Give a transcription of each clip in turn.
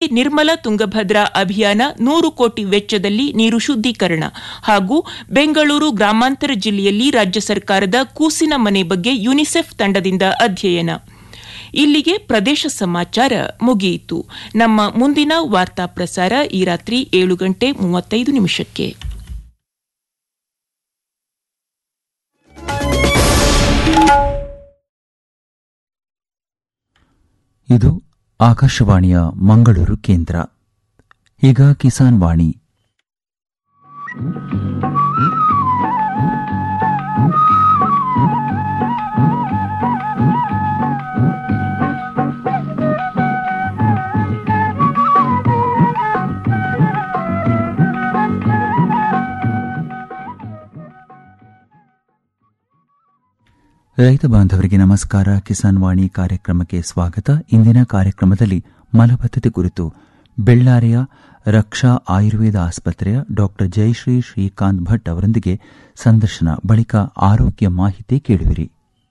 ನಿರ್ಮಲ ತುಂಗಭದ್ರಾ ಅಭಿಯಾನ ನೂರು ಕೋಟಿ ವೆಚ್ಚದಲ್ಲಿ ನೀರು ಶುದ್ದೀಕರಣ ಹಾಗೂ ಬೆಂಗಳೂರು ಗ್ರಾಮಾಂತರ ಜಿಲ್ಲೆಯಲ್ಲಿ ರಾಜ್ಯ ಸರ್ಕಾರದ ಕೂಸಿನ ಮನೆ ಬಗ್ಗೆ ಯುನಿಸೆಫ್ ತಂಡದಿಂದ ಅಧ್ಯಯನ ಇಲ್ಲಿಗೆ ಪ್ರದೇಶ ಸಮಾಚಾರ ಮುಗಿಯಿತು ನಮ್ಮ ಮುಂದಿನ ವಾರ್ತಾ ಪ್ರಸಾರ ಈ ರಾತ್ರಿ ಏಳು ಗಂಟೆ ಮೂವತ್ತೈದು ನಿಮಿಷಕ್ಕೆ ಇದು ಆಕಾಶವಾಣಿಯ ಮಂಗಳೂರು ಕೇಂದ್ರ ಈಗ ಕಿಸಾನ್ ವಾಣಿ ರೈತ ಬಾಂಧವರಿಗೆ ನಮಸ್ಕಾರ ಕಿಸಾನ್ ವಾಣಿ ಕಾರ್ಯಕ್ರಮಕ್ಕೆ ಸ್ವಾಗತ ಇಂದಿನ ಕಾರ್ಯಕ್ರಮದಲ್ಲಿ ಮಲಬದ್ಧತೆ ಕುರಿತು ಬೆಳ್ಳಾರಿಯ ರಕ್ಷಾ ಆಯುರ್ವೇದ ಆಸ್ಪತ್ರೆಯ ಡಾಕ್ಟರ್ ಜಯಶ್ರೀ ಶ್ರೀಕಾಂತ್ ಭಟ್ ಅವರೊಂದಿಗೆ ಸಂದರ್ಶನ ಬಳಿಕ ಆರೋಗ್ಯ ಮಾಹಿತಿ ಕೇಳುವಿರಿ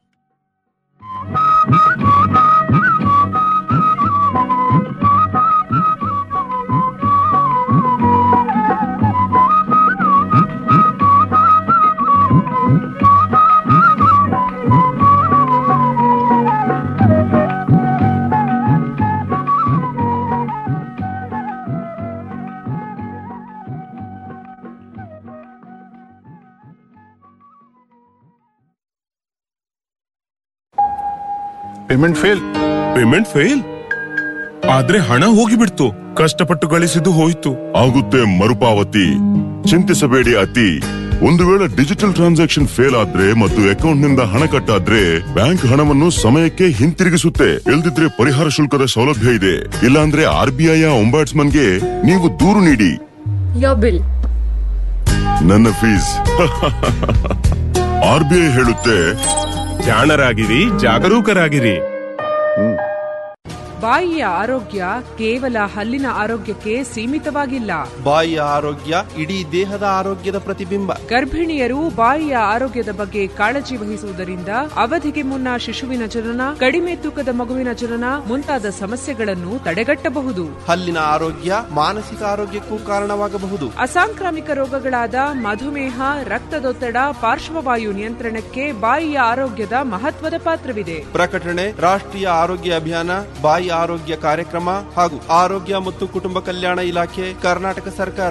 ಪೇಮೆಂಟ್ ಫೇಲ್ ಪೇಮೆಂಟ್ ಫೇಲ್ ಆದ್ರೆ ಹಣ ಹೋಗಿಬಿಡ್ತು ಕಷ್ಟಪಟ್ಟು ಗಳಿಸಿದ್ದು ಹೋಯ್ತು ಆಗುತ್ತೆ ಮರುಪಾವತಿ ಚಿಂತಿಸಬೇಡಿ ಅತಿ ಒಂದು ವೇಳೆ ಡಿಜಿಟಲ್ ಟ್ರಾನ್ಸಾಕ್ಷನ್ ಫೇಲ್ ಆದ್ರೆ ಮತ್ತು ಅಕೌಂಟ್ ನಿಂದ ಹಣ ಕಟ್ಟಾದ್ರೆ ಬ್ಯಾಂಕ್ ಹಣವನ್ನು ಸಮಯಕ್ಕೆ ಹಿಂತಿರುಗಿಸುತ್ತೆ ಇಲ್ದಿದ್ರೆ ಪರಿಹಾರ ಶುಲ್ಕದ ಸೌಲಭ್ಯ ಇದೆ ಇಲ್ಲಾಂದ್ರೆ ಆರ್ ಬಿ ಐ ಗೆ ನೀವು ದೂರು ನೀಡಿ Your bill. ನನ್ನ ಫೀಸ್ ಆರ್ ಬಿ ಐ ಹೇಳುತ್ತೆ ಜಾಣರಾಗಿರಿ ಜಾಗರೂಕರಾಗಿರಿ ಬಾಯಿಯ ಆರೋಗ್ಯ ಕೇವಲ ಹಲ್ಲಿನ ಆರೋಗ್ಯಕ್ಕೆ ಸೀಮಿತವಾಗಿಲ್ಲ ಬಾಯಿಯ ಆರೋಗ್ಯ ಇಡೀ ದೇಹದ ಆರೋಗ್ಯದ ಪ್ರತಿಬಿಂಬ ಗರ್ಭಿಣಿಯರು ಬಾಯಿಯ ಆರೋಗ್ಯದ ಬಗ್ಗೆ ಕಾಳಜಿ ವಹಿಸುವುದರಿಂದ ಅವಧಿಗೆ ಮುನ್ನ ಶಿಶುವಿನ ಜನನ ಕಡಿಮೆ ತೂಕದ ಮಗುವಿನ ಜನನ ಮುಂತಾದ ಸಮಸ್ಯೆಗಳನ್ನು ತಡೆಗಟ್ಟಬಹುದು ಹಲ್ಲಿನ ಆರೋಗ್ಯ ಮಾನಸಿಕ ಆರೋಗ್ಯಕ್ಕೂ ಕಾರಣವಾಗಬಹುದು ಅಸಾಂಕ್ರಾಮಿಕ ರೋಗಗಳಾದ ಮಧುಮೇಹ ರಕ್ತದೊತ್ತಡ ಪಾರ್ಶ್ವವಾಯು ನಿಯಂತ್ರಣಕ್ಕೆ ಬಾಯಿಯ ಆರೋಗ್ಯದ ಮಹತ್ವದ ಪಾತ್ರವಿದೆ ಪ್ರಕಟಣೆ ರಾಷ್ಟ್ರೀಯ ಆರೋಗ್ಯ ಅಭಿಯಾನ ಬಾಯಿ ಆರೋಗ್ಯ ಕಾರ್ಯಕ್ರಮ ಹಾಗೂ ಆರೋಗ್ಯ ಮತ್ತು ಕುಟುಂಬ ಕಲ್ಯಾಣ ಇಲಾಖೆ ಕರ್ನಾಟಕ ಸರ್ಕಾರ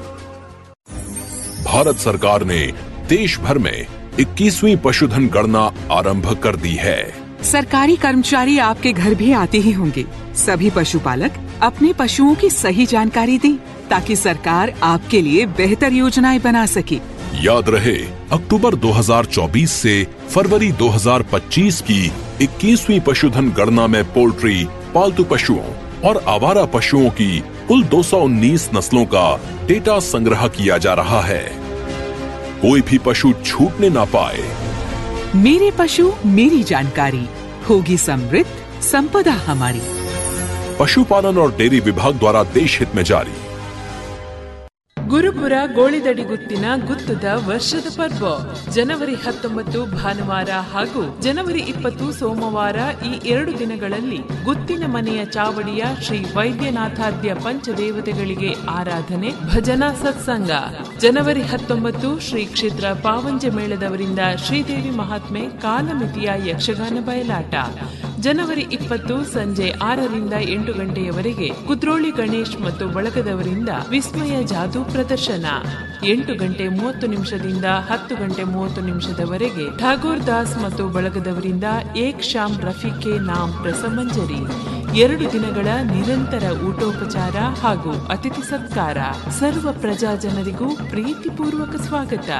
भारत सरकार ने देश भर में 21वीं पशुधन गणना आरंभ कर दी है सरकारी कर्मचारी आपके घर भी आते ही होंगे सभी पशुपालक अपने पशुओं की सही जानकारी दें ताकि सरकार आपके लिए बेहतर योजनाएं बना सके याद रहे अक्टूबर 2024 से फरवरी 2025 की 21वीं पशुधन गणना में पोल्ट्री पालतू पशुओं और आवारा पशुओं की कुल 219 नस्लों का डेटा संग्रह किया जा रहा है कोई भी पशु छूटने ना पाए मेरे पशु मेरी जानकारी होगी समृद्ध संपदा हमारी पशुपालन और डेयरी विभाग द्वारा देश हित में जारी ಗುರುಪುರ ಗೋಳಿದಡಿ ಗುತ್ತಿನ ಗುತ್ತದ ವರ್ಷದ ಪರ್ವ ಜನವರಿ ಹತ್ತೊಂಬತ್ತು ಭಾನುವಾರ ಹಾಗೂ ಜನವರಿ ಇಪ್ಪತ್ತು ಸೋಮವಾರ ಈ ಎರಡು ದಿನಗಳಲ್ಲಿ ಗುತ್ತಿನ ಮನೆಯ ಚಾವಡಿಯ ಶ್ರೀ ವೈದ್ಯನಾಥಾದ್ಯ ಪಂಚದೇವತೆಗಳಿಗೆ ಆರಾಧನೆ ಭಜನಾ ಸತ್ಸಂಗ ಜನವರಿ ಹತ್ತೊಂಬತ್ತು ಶ್ರೀ ಕ್ಷೇತ್ರ ಪಾವಂಜ ಮೇಳದವರಿಂದ ಶ್ರೀದೇವಿ ಮಹಾತ್ಮೆ ಕಾಲಮಿತಿಯ ಯಕ್ಷಗಾನ ಬಯಲಾಟ ಜನವರಿ ಇಪ್ಪತ್ತು ಸಂಜೆ ಆರರಿಂದ ಎಂಟು ಗಂಟೆಯವರೆಗೆ ಕುದ್ರೋಳಿ ಗಣೇಶ್ ಮತ್ತು ಬಳಗದವರಿಂದ ವಿಸ್ಮಯ ಜಾದೂ ಪ್ರದರ್ಶನ ಎಂಟು ಗಂಟೆ ಮೂವತ್ತು ನಿಮಿಷದಿಂದ ಹತ್ತು ಗಂಟೆ ಮೂವತ್ತು ನಿಮಿಷದವರೆಗೆ ಠಾಗೋರ್ ದಾಸ್ ಮತ್ತು ಬಳಗದವರಿಂದ ಏಕ್ ಶಾಮ್ ರಫಿಕೆ ನಾಮ್ ರಸಮಂಜರಿ ಎರಡು ದಿನಗಳ ನಿರಂತರ ಊಟೋಪಚಾರ ಹಾಗೂ ಅತಿಥಿ ಸತ್ಕಾರ ಸರ್ವ ಪ್ರಜಾ ಜನರಿಗೂ ಪ್ರೀತಿಪೂರ್ವಕ ಸ್ವಾಗತ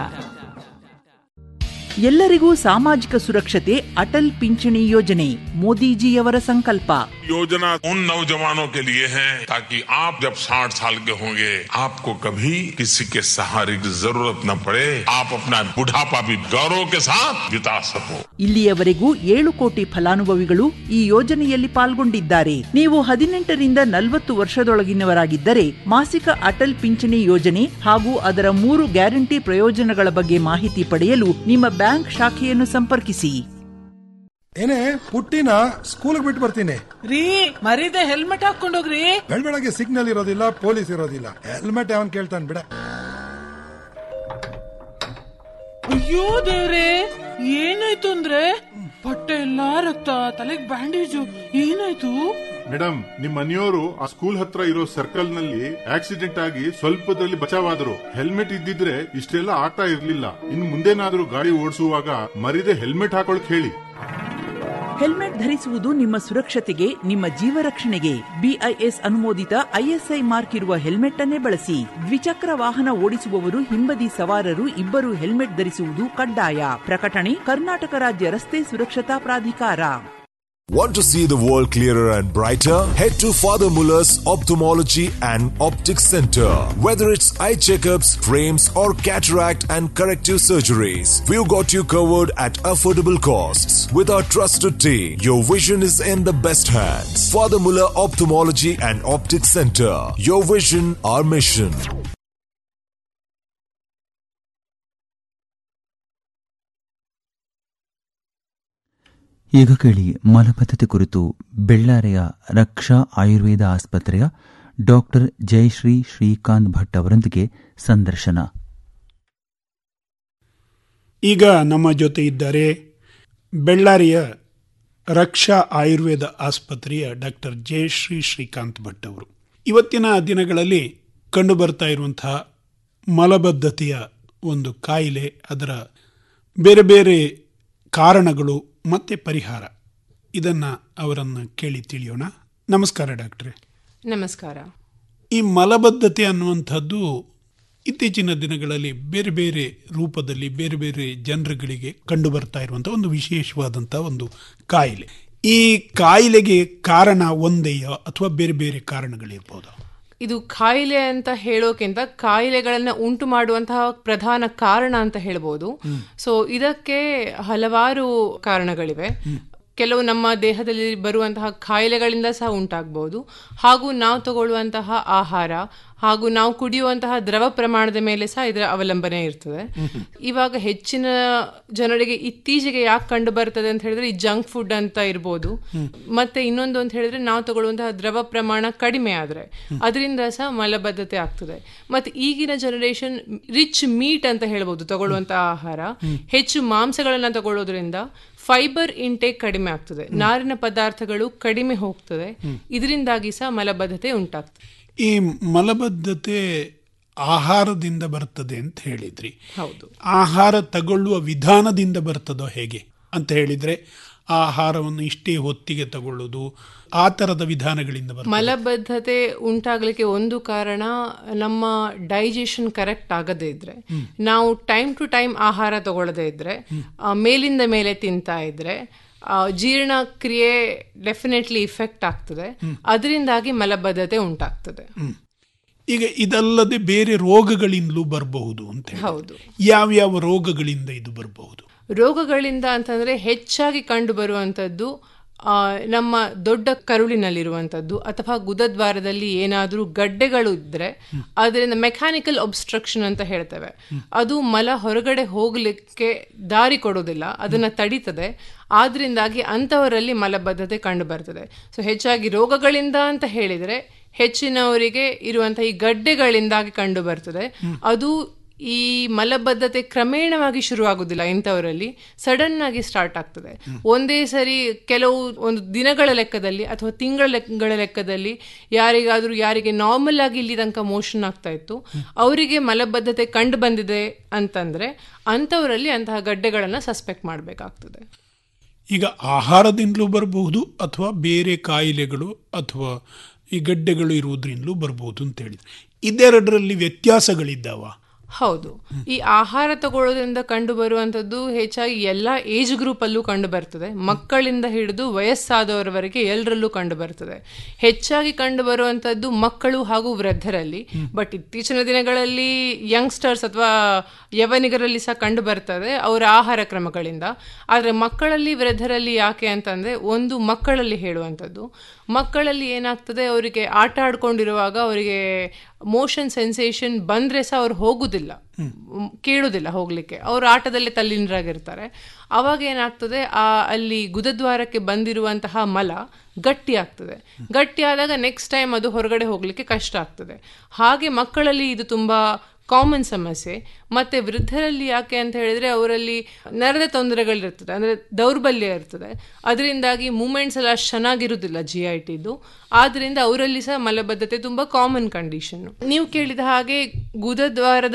ಎಲ್ಲರಿಗೂ ಸಾಮಾಜಿಕ ಸುರಕ್ಷತೆ ಅಟಲ್ ಪಿಂಚಣಿ ಯೋಜನೆ ಮೋದಿಜಿಯವರ ಸಂಕಲ್ಪ योजना उन नौजवानों के लिए है ताकि आप जब 60 साल के होंगे आपको कभी किसी के सहारे की जरूरत न पड़े आप अपना बुढ़ापा भी गौरव के साथ बिता सको ಇಲ್ಲಿಯವರೆಗೂ ಏಳು ಕೋಟಿ ಫಲಾನುಭವಿಗಳು ಈ ಯೋಜನೆಯಲ್ಲಿ ಪಾಲ್ಗೊಂಡಿದ್ದಾರೆ ನೀವು ಹದಿನೆಂಟರಿಂದ ನಲವತ್ತು ವರ್ಷದೊಳಗಿನವರಾಗಿದ್ದರೆ ಮಾಸಿಕ ಅಟಲ್ ಪಿಂಚಣಿ ಯೋಜನೆ ಹಾಗೂ ಅದರ ಮೂರು ಗ್ಯಾರಂಟಿ ಪ್ರಯೋಜನಗಳ ಬಗ್ಗೆ ಮಾಹಿತಿ ಪಡೆಯಲು ನಿಮ್ಮ ಬ್ಯಾಂಕ್ ಶಾಖೆಯನ್ನು ಸಂಪರ್ಕಿಸಿ ಏನೇ ಪುಟ್ಟಿನ ಸ್ಕೂಲ್ಗೆ ಬಿಟ್ಟು ಬರ್ತೀನಿ ರೀ ಮರೀದೆ ಹೆಲ್ಮೆಟ್ ಹಾಕೊಂಡೋಗ್ರಿ ಬೆಳಗ್ಗೆ ಸಿಗ್ನಲ್ ಇರೋದಿಲ್ಲ ಪೊಲೀಸ್ ಇರೋದಿಲ್ಲ ಹೆಲ್ಮೆಟ್ ಯಾವನ್ ಕೇಳ್ತಾನೆ ಬಿಡ ಅಯ್ಯೋ ದೇವ್ರೆ ಏನಾಯ್ತು ಅಂದ್ರೆ ಹೊಟ್ಟೆ ಎಲ್ಲಾ ರಕ್ತ ತಲೆಗ್ ಬ್ಯಾಂಡೇಜು ಏನಾಯ್ತು ಮೇಡಮ್ ನಿಮ್ ಮನೆಯವರು ಆ ಸ್ಕೂಲ್ ಹತ್ರ ಇರೋ ಸರ್ಕಲ್ ನಲ್ಲಿ ಆಕ್ಸಿಡೆಂಟ್ ಆಗಿ ಸ್ವಲ್ಪದಲ್ಲಿ ಬಚಾವಾದ್ರು ಹೆಲ್ಮೆಟ್ ಇದ್ದಿದ್ರೆ ಇಷ್ಟೆಲ್ಲ ಆಗ್ತಾ ಇರ್ಲಿಲ್ಲ ಇನ್ ಮುಂದೇನಾದ್ರೂ ಗಾಡಿ ಓಡಿಸುವಾಗ ಮರಿದೆ ಹೆಲ್ಮೆಟ್ ಹಾಕೊಳಕ್ ಹೇಳಿ ಹೆಲ್ಮೆಟ್ ಧರಿಸುವುದು ನಿಮ್ಮ ಸುರಕ್ಷತೆಗೆ ನಿಮ್ಮ ಜೀವ ರಕ್ಷಣೆಗೆ ಬಿಐಎಸ್ ಅನುಮೋದಿತ ಐಎಸ್ಐ ಮಾರ್ಕ್ ಇರುವ ಹೆಲ್ಮೆಟ್ ಅನ್ನೇ ಬಳಸಿ ದ್ವಿಚಕ್ರ ವಾಹನ ಓಡಿಸುವವರು ಹಿಂಬದಿ ಸವಾರರು ಇಬ್ಬರು ಹೆಲ್ಮೆಟ್ ಧರಿಸುವುದು ಕಡ್ಡಾಯ ಪ್ರಕಟಣೆ ಕರ್ನಾಟಕ ರಾಜ್ಯ ರಸ್ತೆ ಸುರಕ್ಷತಾ ಪ್ರಾಧಿಕಾರ Want to see the world clearer and brighter? Head to Father Muller's Ophthalmology and Optics Center. Whether it's eye checkups, frames, or cataract and corrective surgeries, we've got you covered at affordable costs. With our trusted team, your vision is in the best hands. Father Muller Ophthalmology and Optics Center. Your vision, our mission. ಈಗ ಕೇಳಿ ಮಲಬದ್ಧತೆ ಕುರಿತು ಬೆಳ್ಳಾರೆಯ ರಕ್ಷಾ ಆಯುರ್ವೇದ ಆಸ್ಪತ್ರೆಯ doctor Jayashree Srikanth Bhat ಅವರೊಂದಿಗೆ ಸಂದರ್ಶನ ಈಗ ನಮ್ಮ ಜೊತೆ ಇದ್ದಾರೆ ಬೆಳ್ಳಾರಿಯ ರಕ್ಷಾ ಆಯುರ್ವೇದ ಆಸ್ಪತ್ರೆಯ ಡಾಕ್ಟರ್ ಜಯಶ್ರೀ ಶ್ರೀಕಾಂತ್ ಭಟ್ ಅವರು ಇವತ್ತಿನ ದಿನಗಳಲ್ಲಿ ಕಂಡುಬರ್ತಾ ಇರುವಂತಹ ಮಲಬದ್ಧತೆಯ ಒಂದು ಕಾಯಿಲೆ ಅದರ ಬೇರೆ ಬೇರೆ ಕಾರಣಗಳು ಮತ್ತು ಪರಿಹಾರ ಇದನ್ನು ಅವರನ್ನು ಕೇಳಿ ತಿಳಿಯೋಣ ನಮಸ್ಕಾರ ಡಾಕ್ಟ್ರೆ ನಮಸ್ಕಾರ ಈ ಮಲಬದ್ಧತೆ ಅನ್ನುವಂಥದ್ದು ಇತ್ತೀಚಿನ ದಿನಗಳಲ್ಲಿ ಬೇರೆ ಬೇರೆ ರೂಪದಲ್ಲಿ ಬೇರೆ ಬೇರೆ ಜನರುಗಳಿಗೆ ಕಂಡು ಬರ್ತಾ ಇರುವಂಥ ಒಂದು ವಿಶೇಷವಾದಂಥ ಒಂದು ಕಾಯಿಲೆ ಈ ಕಾಯಿಲೆಗೆ ಕಾರಣ ಒಂದೆಯೋ ಅಥವಾ ಬೇರೆ ಬೇರೆ ಕಾರಣಗಳಿರ್ಬೋದು ಇದು ಕಾಯಿಲೆ ಅಂತ ಹೇಳೋಕ್ಕಿಂತ ಕಾಯಿಲೆಗಳನ್ನ ಉಂಟು ಮಾಡುವಂತಹ ಪ್ರಧಾನ ಕಾರಣ ಅಂತ ಹೇಳ್ಬೋದು ಸೊ ಇದಕ್ಕೆ ಹಲವಾರು ಕಾರಣಗಳಿವೆ ಕೆಲವು ನಮ್ಮ ದೇಹದಲ್ಲಿ ಬರುವಂತಹ ಕಾಯಿಲೆಗಳಿಂದ ಸಹ ಉಂಟಾಗಬಹುದು ಹಾಗೂ ನಾವು ತಗೊಳ್ಳುವಂತಹ ಆಹಾರ ಹಾಗೂ ನಾವು ಕುಡಿಯುವಂತಹ ದ್ರವ ಪ್ರಮಾಣದ ಮೇಲೆ ಸಹ ಇದರ ಅವಲಂಬನೆ ಇರ್ತದೆ ಇವಾಗ ಹೆಚ್ಚಿನ ಜನರಿಗೆ ಇತ್ತೀಚೆಗೆ ಯಾಕೆ ಕಂಡು ಬರ್ತದೆ ಅಂತ ಹೇಳಿದ್ರೆ ಈ ಜಂಕ್ ಫುಡ್ ಅಂತ ಇರ್ಬೋದು ಮತ್ತೆ ಇನ್ನೊಂದು ಅಂತ ಹೇಳಿದ್ರೆ ನಾವು ತಗೊಳ್ಳುವಂತಹ ದ್ರವ ಪ್ರಮಾಣ ಕಡಿಮೆ ಆದ್ರೆ ಅದರಿಂದ ಸಹ ಮಲಬದ್ಧತೆ ಆಗ್ತದೆ ಮತ್ತೆ ಈಗಿನ ಜನರೇಷನ್ ರಿಚ್ ಮೀಟ್ ಅಂತ ಹೇಳ್ಬೋದು ತಗೊಳ್ಳುವಂತಹ ಆಹಾರ ಹೆಚ್ಚು ಮಾಂಸಗಳನ್ನ ತಗೊಳ್ಳೋದ್ರಿಂದ ಫೈಬರ್ ಇಂಟೇಕ್ ಕಡಿಮೆ ಆಗ್ತದೆ ನಾರಿನ ಪದಾರ್ಥಗಳು ಕಡಿಮೆ ಹೋಗ್ತದೆ ಇದರಿಂದಾಗಿ ಸಹ ಮಲಬದ್ಧತೆ ಉಂಟಾಗ್ತದೆ ಈ ಮಲಬದ್ಧತೆ ಆಹಾರದಿಂದ ಬರ್ತದೆ ಅಂತ ಹೇಳಿದ್ರಿ ಹೌದು ಆಹಾರ ತಗೊಳ್ಳುವ ವಿಧಾನದಿಂದ ಬರ್ತದೋ ಹೇಗೆ ಅಂತ ಹೇಳಿದ್ರೆ ಆಹಾರವನ್ನು ಇಷ್ಟೇ ಹೊತ್ತಿಗೆ ತಗೊಳ್ಳೋದು ಆ ತರದ ವಿಧಾನಗಳಿಂದ ಬರ್ತದೆ ಮಲಬದ್ಧತೆ ಉಂಟಾಗ್ಲಿಕ್ಕೆ ಒಂದು ಕಾರಣ ನಮ್ಮ ಡೈಜೆಷನ್ ಕರೆಕ್ಟ್ ಆಗದೇ ಇದ್ರೆ ನಾವು ಟೈಮ್ ಟು ಟೈಮ್ ಆಹಾರ ತಗೊಳ್ಳದೇ ಇದ್ರೆ ಆ, ಮೇಲಿಂದ ಮೇಲೆ ತಿಂತಾ ಇದ್ರೆ ಆ, ಜೀರ್ಣಕ್ರಿಯೆ ಡೆಫಿನೆಟ್ಲಿ ಇಫೆಕ್ಟ್ ಆಗ್ತದೆ ಅದರಿಂದಾಗಿ ಮಲಬದ್ಧತೆ ಉಂಟಾಗ್ತದೆ ಈಗ ಇದಲ್ಲದೆ ಬೇರೆ ರೋಗಗಳಿಂದಲೂ ಬರಬಹುದು ಅಂತ ಹೇಳಿ. ಹೌದು ಯಾವ್ಯಾವ ರೋಗಗಳಿಂದ ಇದು ಬರಬಹುದು ರೋಗಗಳಿಂದ ಅಂತಂದ್ರೆ ಹೆಚ್ಚಾಗಿ ಕಂಡು ಬರುವಂತದ್ದು ಆ, ನಮ್ಮ ದೊಡ್ಡ ಕರುಳಿನಲ್ಲಿರುವಂಥದ್ದು ಅಥವಾ ಗುದದ್ವಾರದಲ್ಲಿ ಏನಾದರೂ ಗಡ್ಡೆಗಳು ಇದ್ರೆ ಅದರಿಂದ ಮೆಕ್ಯಾನಿಕಲ್ ಒಬ್ಸ್ಟ್ರಕ್ಷನ್ ಅಂತ ಹೇಳ್ತೇವೆ ಅದು ಮಲ ಹೊರಗಡೆ ಹೋಗ್ಲಿಕ್ಕೆ ದಾರಿ ಕೊಡೋದಿಲ್ಲ ಅದನ್ನ ತಡೀತದೆ ಆದ್ರಿಂದಾಗಿ ಅಂಥವರಲ್ಲಿ ಮಲಬದ್ಧತೆ ಕಂಡು ಬರ್ತದೆ ಸೊ ಹೆಚ್ಚಾಗಿ ರೋಗಗಳಿಂದ ಅಂತ ಹೇಳಿದ್ರೆ ಹೆಚ್ಚಿನವರಿಗೆ ಇರುವಂತಹ ಈ ಗಡ್ಡೆಗಳಿಂದಾಗಿ ಕಂಡು ಬರ್ತದೆ ಅದು ಈ ಮಲಬದ್ಧತೆ ಕ್ರಮೇಣವಾಗಿ ಶುರುವಾಗುದಿಲ್ಲ ಇಂಥವರಲ್ಲಿ ಸಡನ್ ಆಗಿ ಸ್ಟಾರ್ಟ್ ಆಗ್ತದೆ ಒಂದೇ ಸರಿ ಕೆಲವು ಒಂದು ದಿನಗಳ ಲೆಕ್ಕದಲ್ಲಿ ಅಥವಾ ತಿಂಗಳ ಲೆಕ್ಕಗಳ ಲೆಕ್ಕದಲ್ಲಿ ಯಾರಿಗಾದ್ರೂ ಯಾರಿಗೆ ನಾರ್ಮಲ್ ಆಗಿ ಇಲ್ಲಿ ತನಕ ಮೋಷನ್ ಆಗ್ತಾ ಇತ್ತು ಅವರಿಗೆ ಮಲಬದ್ಧತೆ ಕಂಡು ಬಂದಿದೆ ಅಂತಂದ್ರೆ ಅಂಥವರಲ್ಲಿ ಅಂತಹ ಗಡ್ಡೆಗಳನ್ನ ಸಸ್ಪೆಕ್ಟ್ ಮಾಡಬೇಕಾಗ್ತದೆ ಈಗ ಆಹಾರದಿಂದಲೂ ಬರಬಹುದು ಅಥವಾ ಬೇರೆ ಕಾಯಿಲೆಗಳು ಅಥವಾ ಈ ಗಡ್ಡೆಗಳು ಇರುವುದರಿಂದಲೂ ಬರಬಹುದು ಅಂತ ಹೇಳಿದ್ರೆ ಇದೆರಡರಲ್ಲಿ ವ್ಯತ್ಯಾಸಗಳಿದ್ದಾವ ಹೌದು ಈ ಆಹಾರ ತಗೊಳ್ಳೋದ್ರಿಂದ ಕಂಡು ಬರುವಂತದ್ದು ಹೆಚ್ಚಾಗಿ ಎಲ್ಲಾ ಏಜ್ ಗ್ರೂಪ್ ಅಲ್ಲೂ ಕಂಡು ಬರ್ತದೆ ಮಕ್ಕಳಿಂದ ಹಿಡಿದು ವಯಸ್ಸಾದವರವರೆಗೆ ಎಲ್ಲರಲ್ಲೂ ಕಂಡು ಬರ್ತದೆ ಹೆಚ್ಚಾಗಿ ಕಂಡು ಬರುವಂತದ್ದು ಮಕ್ಕಳು ಹಾಗೂ ವೃದ್ಧರಲ್ಲಿ ಬಟ್ ಇತ್ತೀಚಿನ ದಿನಗಳಲ್ಲಿ ಯಂಗ್ಸ್ಟರ್ಸ್ ಅಥವಾ ಯವನಿಗರಲ್ಲಿ ಸಹ ಕಂಡು ಬರ್ತದೆ ಅವರ ಆಹಾರ ಕ್ರಮಗಳಿಂದ ಆದ್ರೆ ಮಕ್ಕಳಲ್ಲಿ ವೃದ್ಧರಲ್ಲಿ ಯಾಕೆ ಅಂತಂದ್ರೆ ಒಂದು ಮಕ್ಕಳಲ್ಲಿ ಹೇಳುವಂಥದ್ದು ಮಕ್ಕಳಲ್ಲಿ ಏನಾಗ್ತದೆ ಅವರಿಗೆ ಆಟ ಆಡ್ಕೊಂಡಿರುವಾಗ ಅವರಿಗೆ ಮೋಷನ್ ಸೆನ್ಸೇಷನ್ ಬಂದ್ರೆ ಸಹ ಅವ್ರು ಹೋಗುದಿಲ್ಲ ಮ್, ಕೇಳುದಿಲ್ಲ ಹೋಗ್ಲಿಕ್ಕೆ ಅವರು ಆಟದಲ್ಲೇ ತಲ್ಲೀನರಾಗಿರ್ತಾರೆ ಅವಾಗ ಏನಾಗ್ತದೆ ಆ ಅಲ್ಲಿ ಗುದದ್ವಾರಕ್ಕೆ ಬಂದಿರುವಂತಹ ಮಲ ಗಟ್ಟಿ ಆಗ್ತದೆ ಗಟ್ಟಿ ಆದಾಗ ನೆಕ್ಸ್ಟ್ ಟೈಮ್ ಅದು ಹೊರಗಡೆ ಹೋಗ್ಲಿಕ್ಕೆ ಕಷ್ಟ ಆಗ್ತದೆ ಹಾಗೆ ಮಕ್ಕಳಲ್ಲಿ ಇದು ತುಂಬಾ ಕಾಮನ್ ಸಮಸ್ಯೆ ಮತ್ತೆ ವೃದ್ಧರಲ್ಲಿ ಯಾಕೆ ಅಂತ ಹೇಳಿದ್ರೆ ಅವರಲ್ಲಿ ನರದ ತೊಂದರೆಗಳಿರ್ತದೆ ಅಂದ್ರೆ ದೌರ್ಬಲ್ಯ ಇರ್ತದೆ ಅದರಿಂದಾಗಿ ಮೂಮೆಂಟ್ಸ್ ಎಲ್ಲ ಅಷ್ಟು ಚೆನ್ನಾಗಿರುವುದಿಲ್ಲ ಜಿ ಐ ಟಿದು ಆದ್ರಿಂದ ಅವರಲ್ಲಿ ಸಹ ಮಲಬದ್ಧತೆ ತುಂಬಾ ಕಾಮನ್ ಕಂಡೀಷನ್ ನೀವು ಕೇಳಿದ ಹಾಗೆ ಗುದದ್ವಾರದ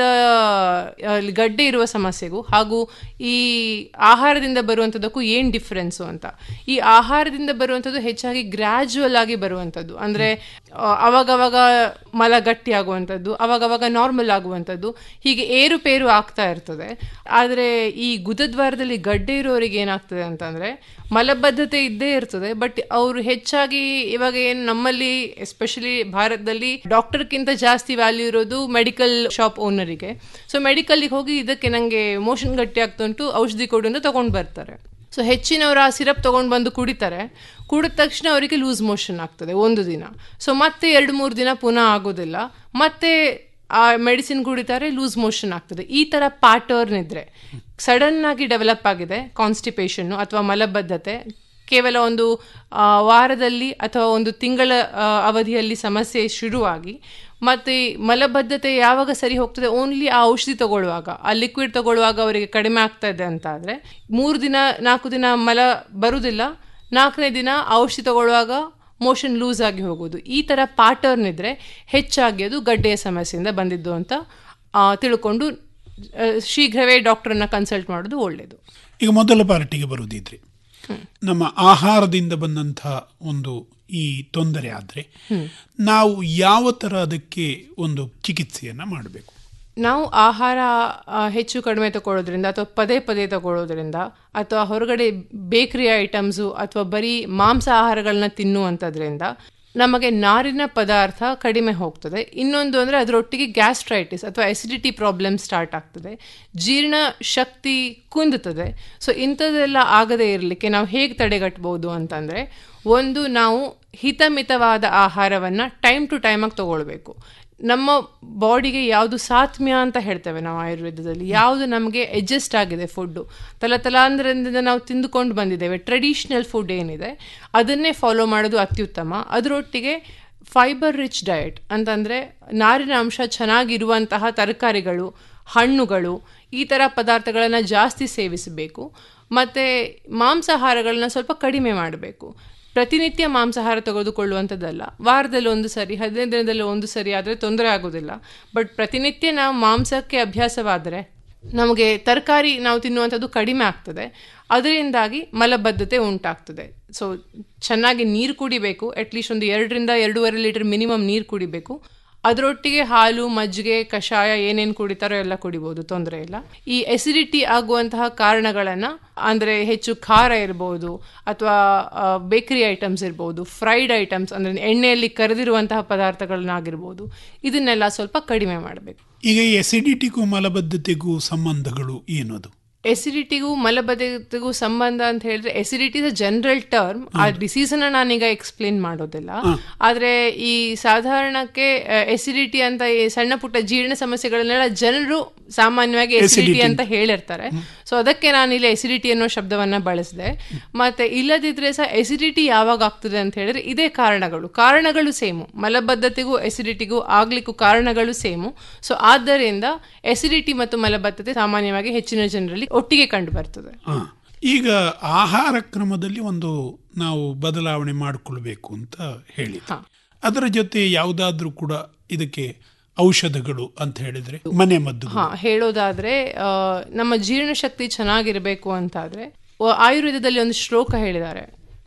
ಅಲ್ಲಿ ಗಡ್ಡೆ ಇರುವ ಸಮಸ್ಯೆಗೂ ಹಾಗೂ ಈ ಆಹಾರದಿಂದ ಬರುವಂಥದ್ದಕ್ಕೂ ಏನ್ ಡಿಫ್ರೆನ್ಸು ಅಂತ ಈ ಆಹಾರದಿಂದ ಬರುವಂಥದ್ದು ಹೆಚ್ಚಾಗಿ ಗ್ರಾಜುವಲ್ ಆಗಿ ಬರುವಂಥದ್ದು ಅಂದ್ರೆ ಆ, ಅವಾಗವಾಗ ಮಲ ಗಟ್ಟಿ ಆಗುವಂಥದ್ದು ಅವಾಗವಾಗ ನಾರ್ಮಲ್ ಆಗುವಂಥದ್ದು ಹೀಗೆ ಏರುಪೇರು ಆಗ್ತಾ ಇರ್ತದೆ ಆದರೆ ಈ ಗುದದ್ವಾರದಲ್ಲಿ ಗಡ್ಡೆ ಇರೋರಿಗೆ ಏನಾಗ್ತದೆ ಅಂತಂದ್ರೆ ಮಲಬದ್ಧತೆ ಇದ್ದೇ ಇರ್ತದೆ ಬಟ್ ಅವರು ಹೆಚ್ಚಾಗಿ ಇವಾಗ ಏನು ನಮ್ಮಲ್ಲಿ ಎಸ್ಪೆಷಲಿ ಭಾರತದಲ್ಲಿ ಡಾಕ್ಟರ್ಗಿಂತ ಜಾಸ್ತಿ ವ್ಯಾಲ್ಯೂ ಇರೋದು ಮೆಡಿಕಲ್ ಶಾಪ್ ಓನರಿಗೆ ಸೊ ಮೆಡಿಕಲ್ಗೆ ಹೋಗಿ ಇದಕ್ಕೆ ನನಗೆ ಮೋಷನ್ ಗಟ್ಟಿ ಆಗ್ತಾ ಉಂಟು ಔಷಧಿ ಕೊಡು ಅಂತ ತಗೊಂಡು ಬರ್ತಾರೆ ಸೊ ಹೆಚ್ಚಿನವರು ಆ ಸಿರಪ್ ತಗೊಂಡು ಬಂದು ಕುಡಿತಾರೆ ಕುಡಿದ ತಕ್ಷಣ ಅವರಿಗೆ ಲೂಸ್ ಮೋಷನ್ ಆಗ್ತದೆ ಒಂದು ದಿನ ಸೊ ಮತ್ತೆ ಎರಡು ಮೂರು ದಿನ ಪುನಃ ಆಗೋದಿಲ್ಲ ಮತ್ತೆ ಆ ಮೆಡಿಸಿನ್ ಕುಡಿತಾರೆ ಲೂಸ್ ಮೋಷನ್ ಆಗ್ತದೆ ಈ ತರ ಪ್ಯಾಟರ್ನ್ ಇದ್ರೆ ಸಡನ್ ಆಗಿ ಡೆವಲಪ್ ಆಗಿದೆ ಕಾನ್ಸ್ಟಿಪೇಷನ್ ಅಥವಾ ಮಲಬದ್ಧತೆ ಕೇವಲ ಒಂದು ಆ, ವಾರದಲ್ಲಿ ಅಥವಾ ಒಂದು ತಿಂಗಳ ಆ, ಅವಧಿಯಲ್ಲಿ ಸಮಸ್ಯೆ ಶುರುವಾಗಿ ಮತ್ತೆ ಈ ಮಲಬದ್ಧತೆ ಯಾವಾಗ ಸರಿ ಹೋಗ್ತದೆ ಓನ್ಲಿ ಆ ಔಷಧಿ ತಗೊಳ್ಳುವಾಗ ಆ ಲಿಕ್ವಿಡ್ ತಗೊಳ್ಳುವಾಗ ಅವರಿಗೆ ಕಡಿಮೆ ಆಗ್ತಾ ಇದೆ ಅಂತ ಆದ್ರೆ ಮೂರು ದಿನ ನಾಲ್ಕು ದಿನ ಮಲ ಬರುವುದಿಲ್ಲ ನಾಲ್ಕನೇ ದಿನ ಆ ಔಷಧಿ ತಗೊಳ್ಳುವಾಗ ಮೋಷನ್ ಲೂಸ್ ಆಗಿ ಹೋಗೋದು ಈ ತರ ಪ್ಯಾಟರ್ನ್ ಇದ್ರೆ ಹೆಚ್ಚಾಗಿ ಅದು ಗಡ್ಡೆಯ ಸಮಸ್ಯೆಯಿಂದ ಬಂದಿದ್ದು ಅಂತ ಆ, ತಿಳ್ಕೊಂಡು ಆ, ಶೀಘ್ರವೇ ಡಾಕ್ಟರ್ನ ಕನ್ಸಲ್ಟ್ ಮಾಡೋದು ಒಳ್ಳೆಯದು ಈಗ ಮೊದಲ ಪಾರ್ಟಿಗೆ ಬರುವುದಿದ್ರೆ ನಮ್ಮ ಆಹಾರದಿಂದ ಬಂದಂತಹ ಒಂದು ಈ ತೊಂದರೆ ಆದರೆ ನಾವು ಯಾವ ಥರ ಅದಕ್ಕೆ ಒಂದು ಚಿಕಿತ್ಸೆಯನ್ನು ಮಾಡಬೇಕು ನಾವು ಆಹಾರ ಆ, ಹೆಚ್ಚು ಕಡಿಮೆ ತಗೊಳ್ಳೋದ್ರಿಂದ ಅಥವಾ ಪದೇ ಪದೇ ತಗೊಳ್ಳೋದ್ರಿಂದ ಅಥವಾ ಹೊರಗಡೆ ಬೇಕರಿ ಐಟಮ್ಸು ಅಥವಾ ಬರೀ ಮಾಂಸ ಆಹಾರಗಳನ್ನ ತಿನ್ನುವಂಥದ್ರಿಂದ ನಮಗೆ ನಾರಿನ ಪದಾರ್ಥ ಕಡಿಮೆ ಹೋಗ್ತದೆ ಇನ್ನೊಂದು ಅಂದರೆ ಅದರೊಟ್ಟಿಗೆ ಗ್ಯಾಸ್ಟ್ರೈಟಿಸ್ ಅಥವಾ ಎಸಿಡಿಟಿ ಪ್ರಾಬ್ಲಮ್ ಸ್ಟಾರ್ಟ್ ಆಗ್ತದೆ ಜೀರ್ಣ ಶಕ್ತಿ ಕುಂದುತ್ತದೆ ಸೊ ಇಂಥದ್ದೆಲ್ಲ ಆಗದೇ ಇರಲಿಕ್ಕೆ ನಾವು ಹೇಗೆ ತಡೆಗಟ್ಬೋದು ಅಂತಂದರೆ ಒಂದು ನಾವು ಹಿತಮಿತವಾದ ಆಹಾರವನ್ನು ಟೈಮ್ ಟು ಟೈಮಾಗಿ ತಗೊಳ್ಬೇಕು ನಮ್ಮ ಬಾಡಿಗೆ ಯಾವುದು ಸಾತ್ಮ್ಯ ಅಂತ ಹೇಳ್ತೇವೆ ನಾವು ಆಯುರ್ವೇದದಲ್ಲಿ ಯಾವುದು ನಮಗೆ ಅಡ್ಜಸ್ಟ್ ಆಗಿದೆ ಫುಡ್ಡು ತಲತಲಾಂತರದಿಂದ ನಾವು ತಿಂದುಕೊಂಡು ಬಂದಿದ್ದೇವೆ ಟ್ರೆಡಿಷ್ನಲ್ ಫುಡ್ ಏನಿದೆ ಅದನ್ನೇ ಫಾಲೋ ಮಾಡೋದು ಅತ್ಯುತ್ತಮ ಅದರೊಟ್ಟಿಗೆ ಫೈಬರ್ ರಿಚ್ ಡಯಟ್ ಅಂತಂದರೆ ನಾರಿನ ಅಂಶ ಚೆನ್ನಾಗಿರುವಂತಹ ತರಕಾರಿಗಳು ಹಣ್ಣುಗಳು ಈ ಥರ ಪದಾರ್ಥಗಳನ್ನು ಜಾಸ್ತಿ ಸೇವಿಸಬೇಕು ಮತ್ತು ಮಾಂಸಾಹಾರಗಳನ್ನ ಸ್ವಲ್ಪ ಕಡಿಮೆ ಮಾಡಬೇಕು ಪ್ರತಿನಿತ್ಯ ಮಾಂಸಾಹಾರ ತೆಗೆದುಕೊಳ್ಳುವಂಥದ್ದಲ್ಲ ವಾರದಲ್ಲಿ ಒಂದು ಸರಿ ಹದಿನೈದು ದಿನದಲ್ಲಿ ಒಂದು ಸರಿ ಆದರೆ ತೊಂದರೆ ಆಗೋದಿಲ್ಲ ಬಟ್ ಪ್ರತಿನಿತ್ಯ ನಾವು ಮಾಂಸಕ್ಕೆ ಅಭ್ಯಾಸವಾದರೆ ನಮಗೆ ತರಕಾರಿ ನಾವು ತಿನ್ನುವಂಥದ್ದು ಕಡಿಮೆ ಆಗ್ತದೆ ಅದರಿಂದಾಗಿ ಮಲಬದ್ಧತೆ ಉಂಟಾಗ್ತದೆ ಸೊ ಚೆನ್ನಾಗಿ ನೀರು ಕುಡಿಬೇಕು ಅಟ್ಲೀಸ್ಟ್ ಒಂದು ಎರಡರಿಂದ ಎರಡೂವರೆ ಲೀಟರ್ ಮಿನಿಮಮ್ ನೀರು ಕುಡಿಬೇಕು ಅದರೊಟ್ಟಿಗೆ ಹಾಲು ಮಜ್ಜಿಗೆ ಕಷಾಯ ಏನೇನು ಕುಡಿತಾರೋ ಎಲ್ಲ ಕುಡಿಬೋದು ತೊಂದರೆ ಇಲ್ಲ ಈ ಎಸಿಡಿಟಿ ಆಗುವಂತಹ ಕಾರಣಗಳನ್ನು ಅಂದರೆ ಹೆಚ್ಚು ಖಾರ ಇರ್ಬೋದು ಅಥವಾ ಬೇಕರಿ ಐಟಮ್ಸ್ ಇರ್ಬೋದು ಫ್ರೈಡ್ ಐಟಮ್ಸ್ ಅಂದರೆ ಎಣ್ಣೆಯಲ್ಲಿ ಕರೆದಿರುವಂತಹ ಪದಾರ್ಥಗಳನ್ನಾಗಿರ್ಬೋದು ಇದನ್ನೆಲ್ಲ ಸ್ವಲ್ಪ ಕಡಿಮೆ ಮಾಡಬೇಕು ಈಗ ಎಸಿಡಿಟಿಗೂ ಮಲಬದ್ಧತೆಗೂ ಸಂಬಂಧಗಳು ಏನದು ಎಸಿಡಿಟಿಗೂ ಮಲಬದ್ಧತೆಗೂ ಸಂಬಂಧ ಅಂತ ಹೇಳಿದ್ರೆ acidity is a general term a disease ಅನ್ನ ನಾನೀಗ ಎಕ್ಸ್ಪ್ಲೇನ್ ಮಾಡೋದಿಲ್ಲ ಆದ್ರೆ ಈ ಸಾಧಾರಣಕ್ಕೆ ಎಸಿಡಿಟಿ ಅಂತ ಈ ಸಣ್ಣ ಪುಟ್ಟ ಜೀರ್ಣ ಸಮಸ್ಯೆಗಳನ್ನೆಲ್ಲ ಜನರು ಸಾಮಾನ್ಯವಾಗಿ ಎಸಿಡಿಟಿ Acidity. ಅಂತ ಹೇಳಿರ್ತಾರೆ ಸೊ ಅದಕ್ಕೆ ನಾನು ಇಲ್ಲಿ ಎಸಿಡಿಟಿ ಅನ್ನೋ ಶಬ್ದವನ್ನ ಬಳಸಿದೆ ಮತ್ತೆ ಇಲ್ಲದಿದ್ರೆ ಸಹ ಎಸಿಡಿಟಿ ಯಾವಾಗ ಆಗ್ತದೆ ಅಂತ ಹೇಳಿದ್ರೆ ಇದೇ ಕಾರಣಗಳು ಕಾರಣಗಳು ಸೇಮು ಮಲಬದ್ಧತೆಗೂ ಎಸಿಡಿಟಿಗೂ ಆಗ್ಲಿಕ್ಕೂ ಕಾರಣಗಳು ಸೇಮು ಸೊ ಆದ್ದರಿಂದ ಎಸಿಡಿಟಿ ಮತ್ತು ಮಲಬದ್ಧತೆ ಸಾಮಾನ್ಯವಾಗಿ ಹೆಚ್ಚಿನ ಜನರಲ್ಲಿ ಒಟ್ಟಿಗೆ ಕಂಡು ಬರ್ತದೆ ಆ, ಈಗ ಆಹಾರ ಕ್ರಮದಲ್ಲಿ ಒಂದು ನಾವು ಬದಲಾವಣೆ ಮಾಡಿಕೊಳ್ಬೇಕು ಅಂತ ಹೇಳಿ ಅದರ ಜೊತೆ ಯಾವುದಾದ್ರೂ ಕೂಡ ಇದಕ್ಕೆ ಔಷಧಗಳು ಅಂತ ಹೇಳಿದ್ರೆ ಮನೆ ಮದ್ದು ಹಾ ಹೇಳೋದಾದ್ರೆ ಆ, ನಮ್ಮ ಜೀರ್ಣಶಕ್ತಿ ಚೆನ್ನಾಗಿರ್ಬೇಕು ಅಂತಾದ್ರೆ ವ- ಆಯುರ್ವೇದದಲ್ಲಿ ಒಂದು ಶ್ಲೋಕ ಹೇಳಿದ್ದಾರೆ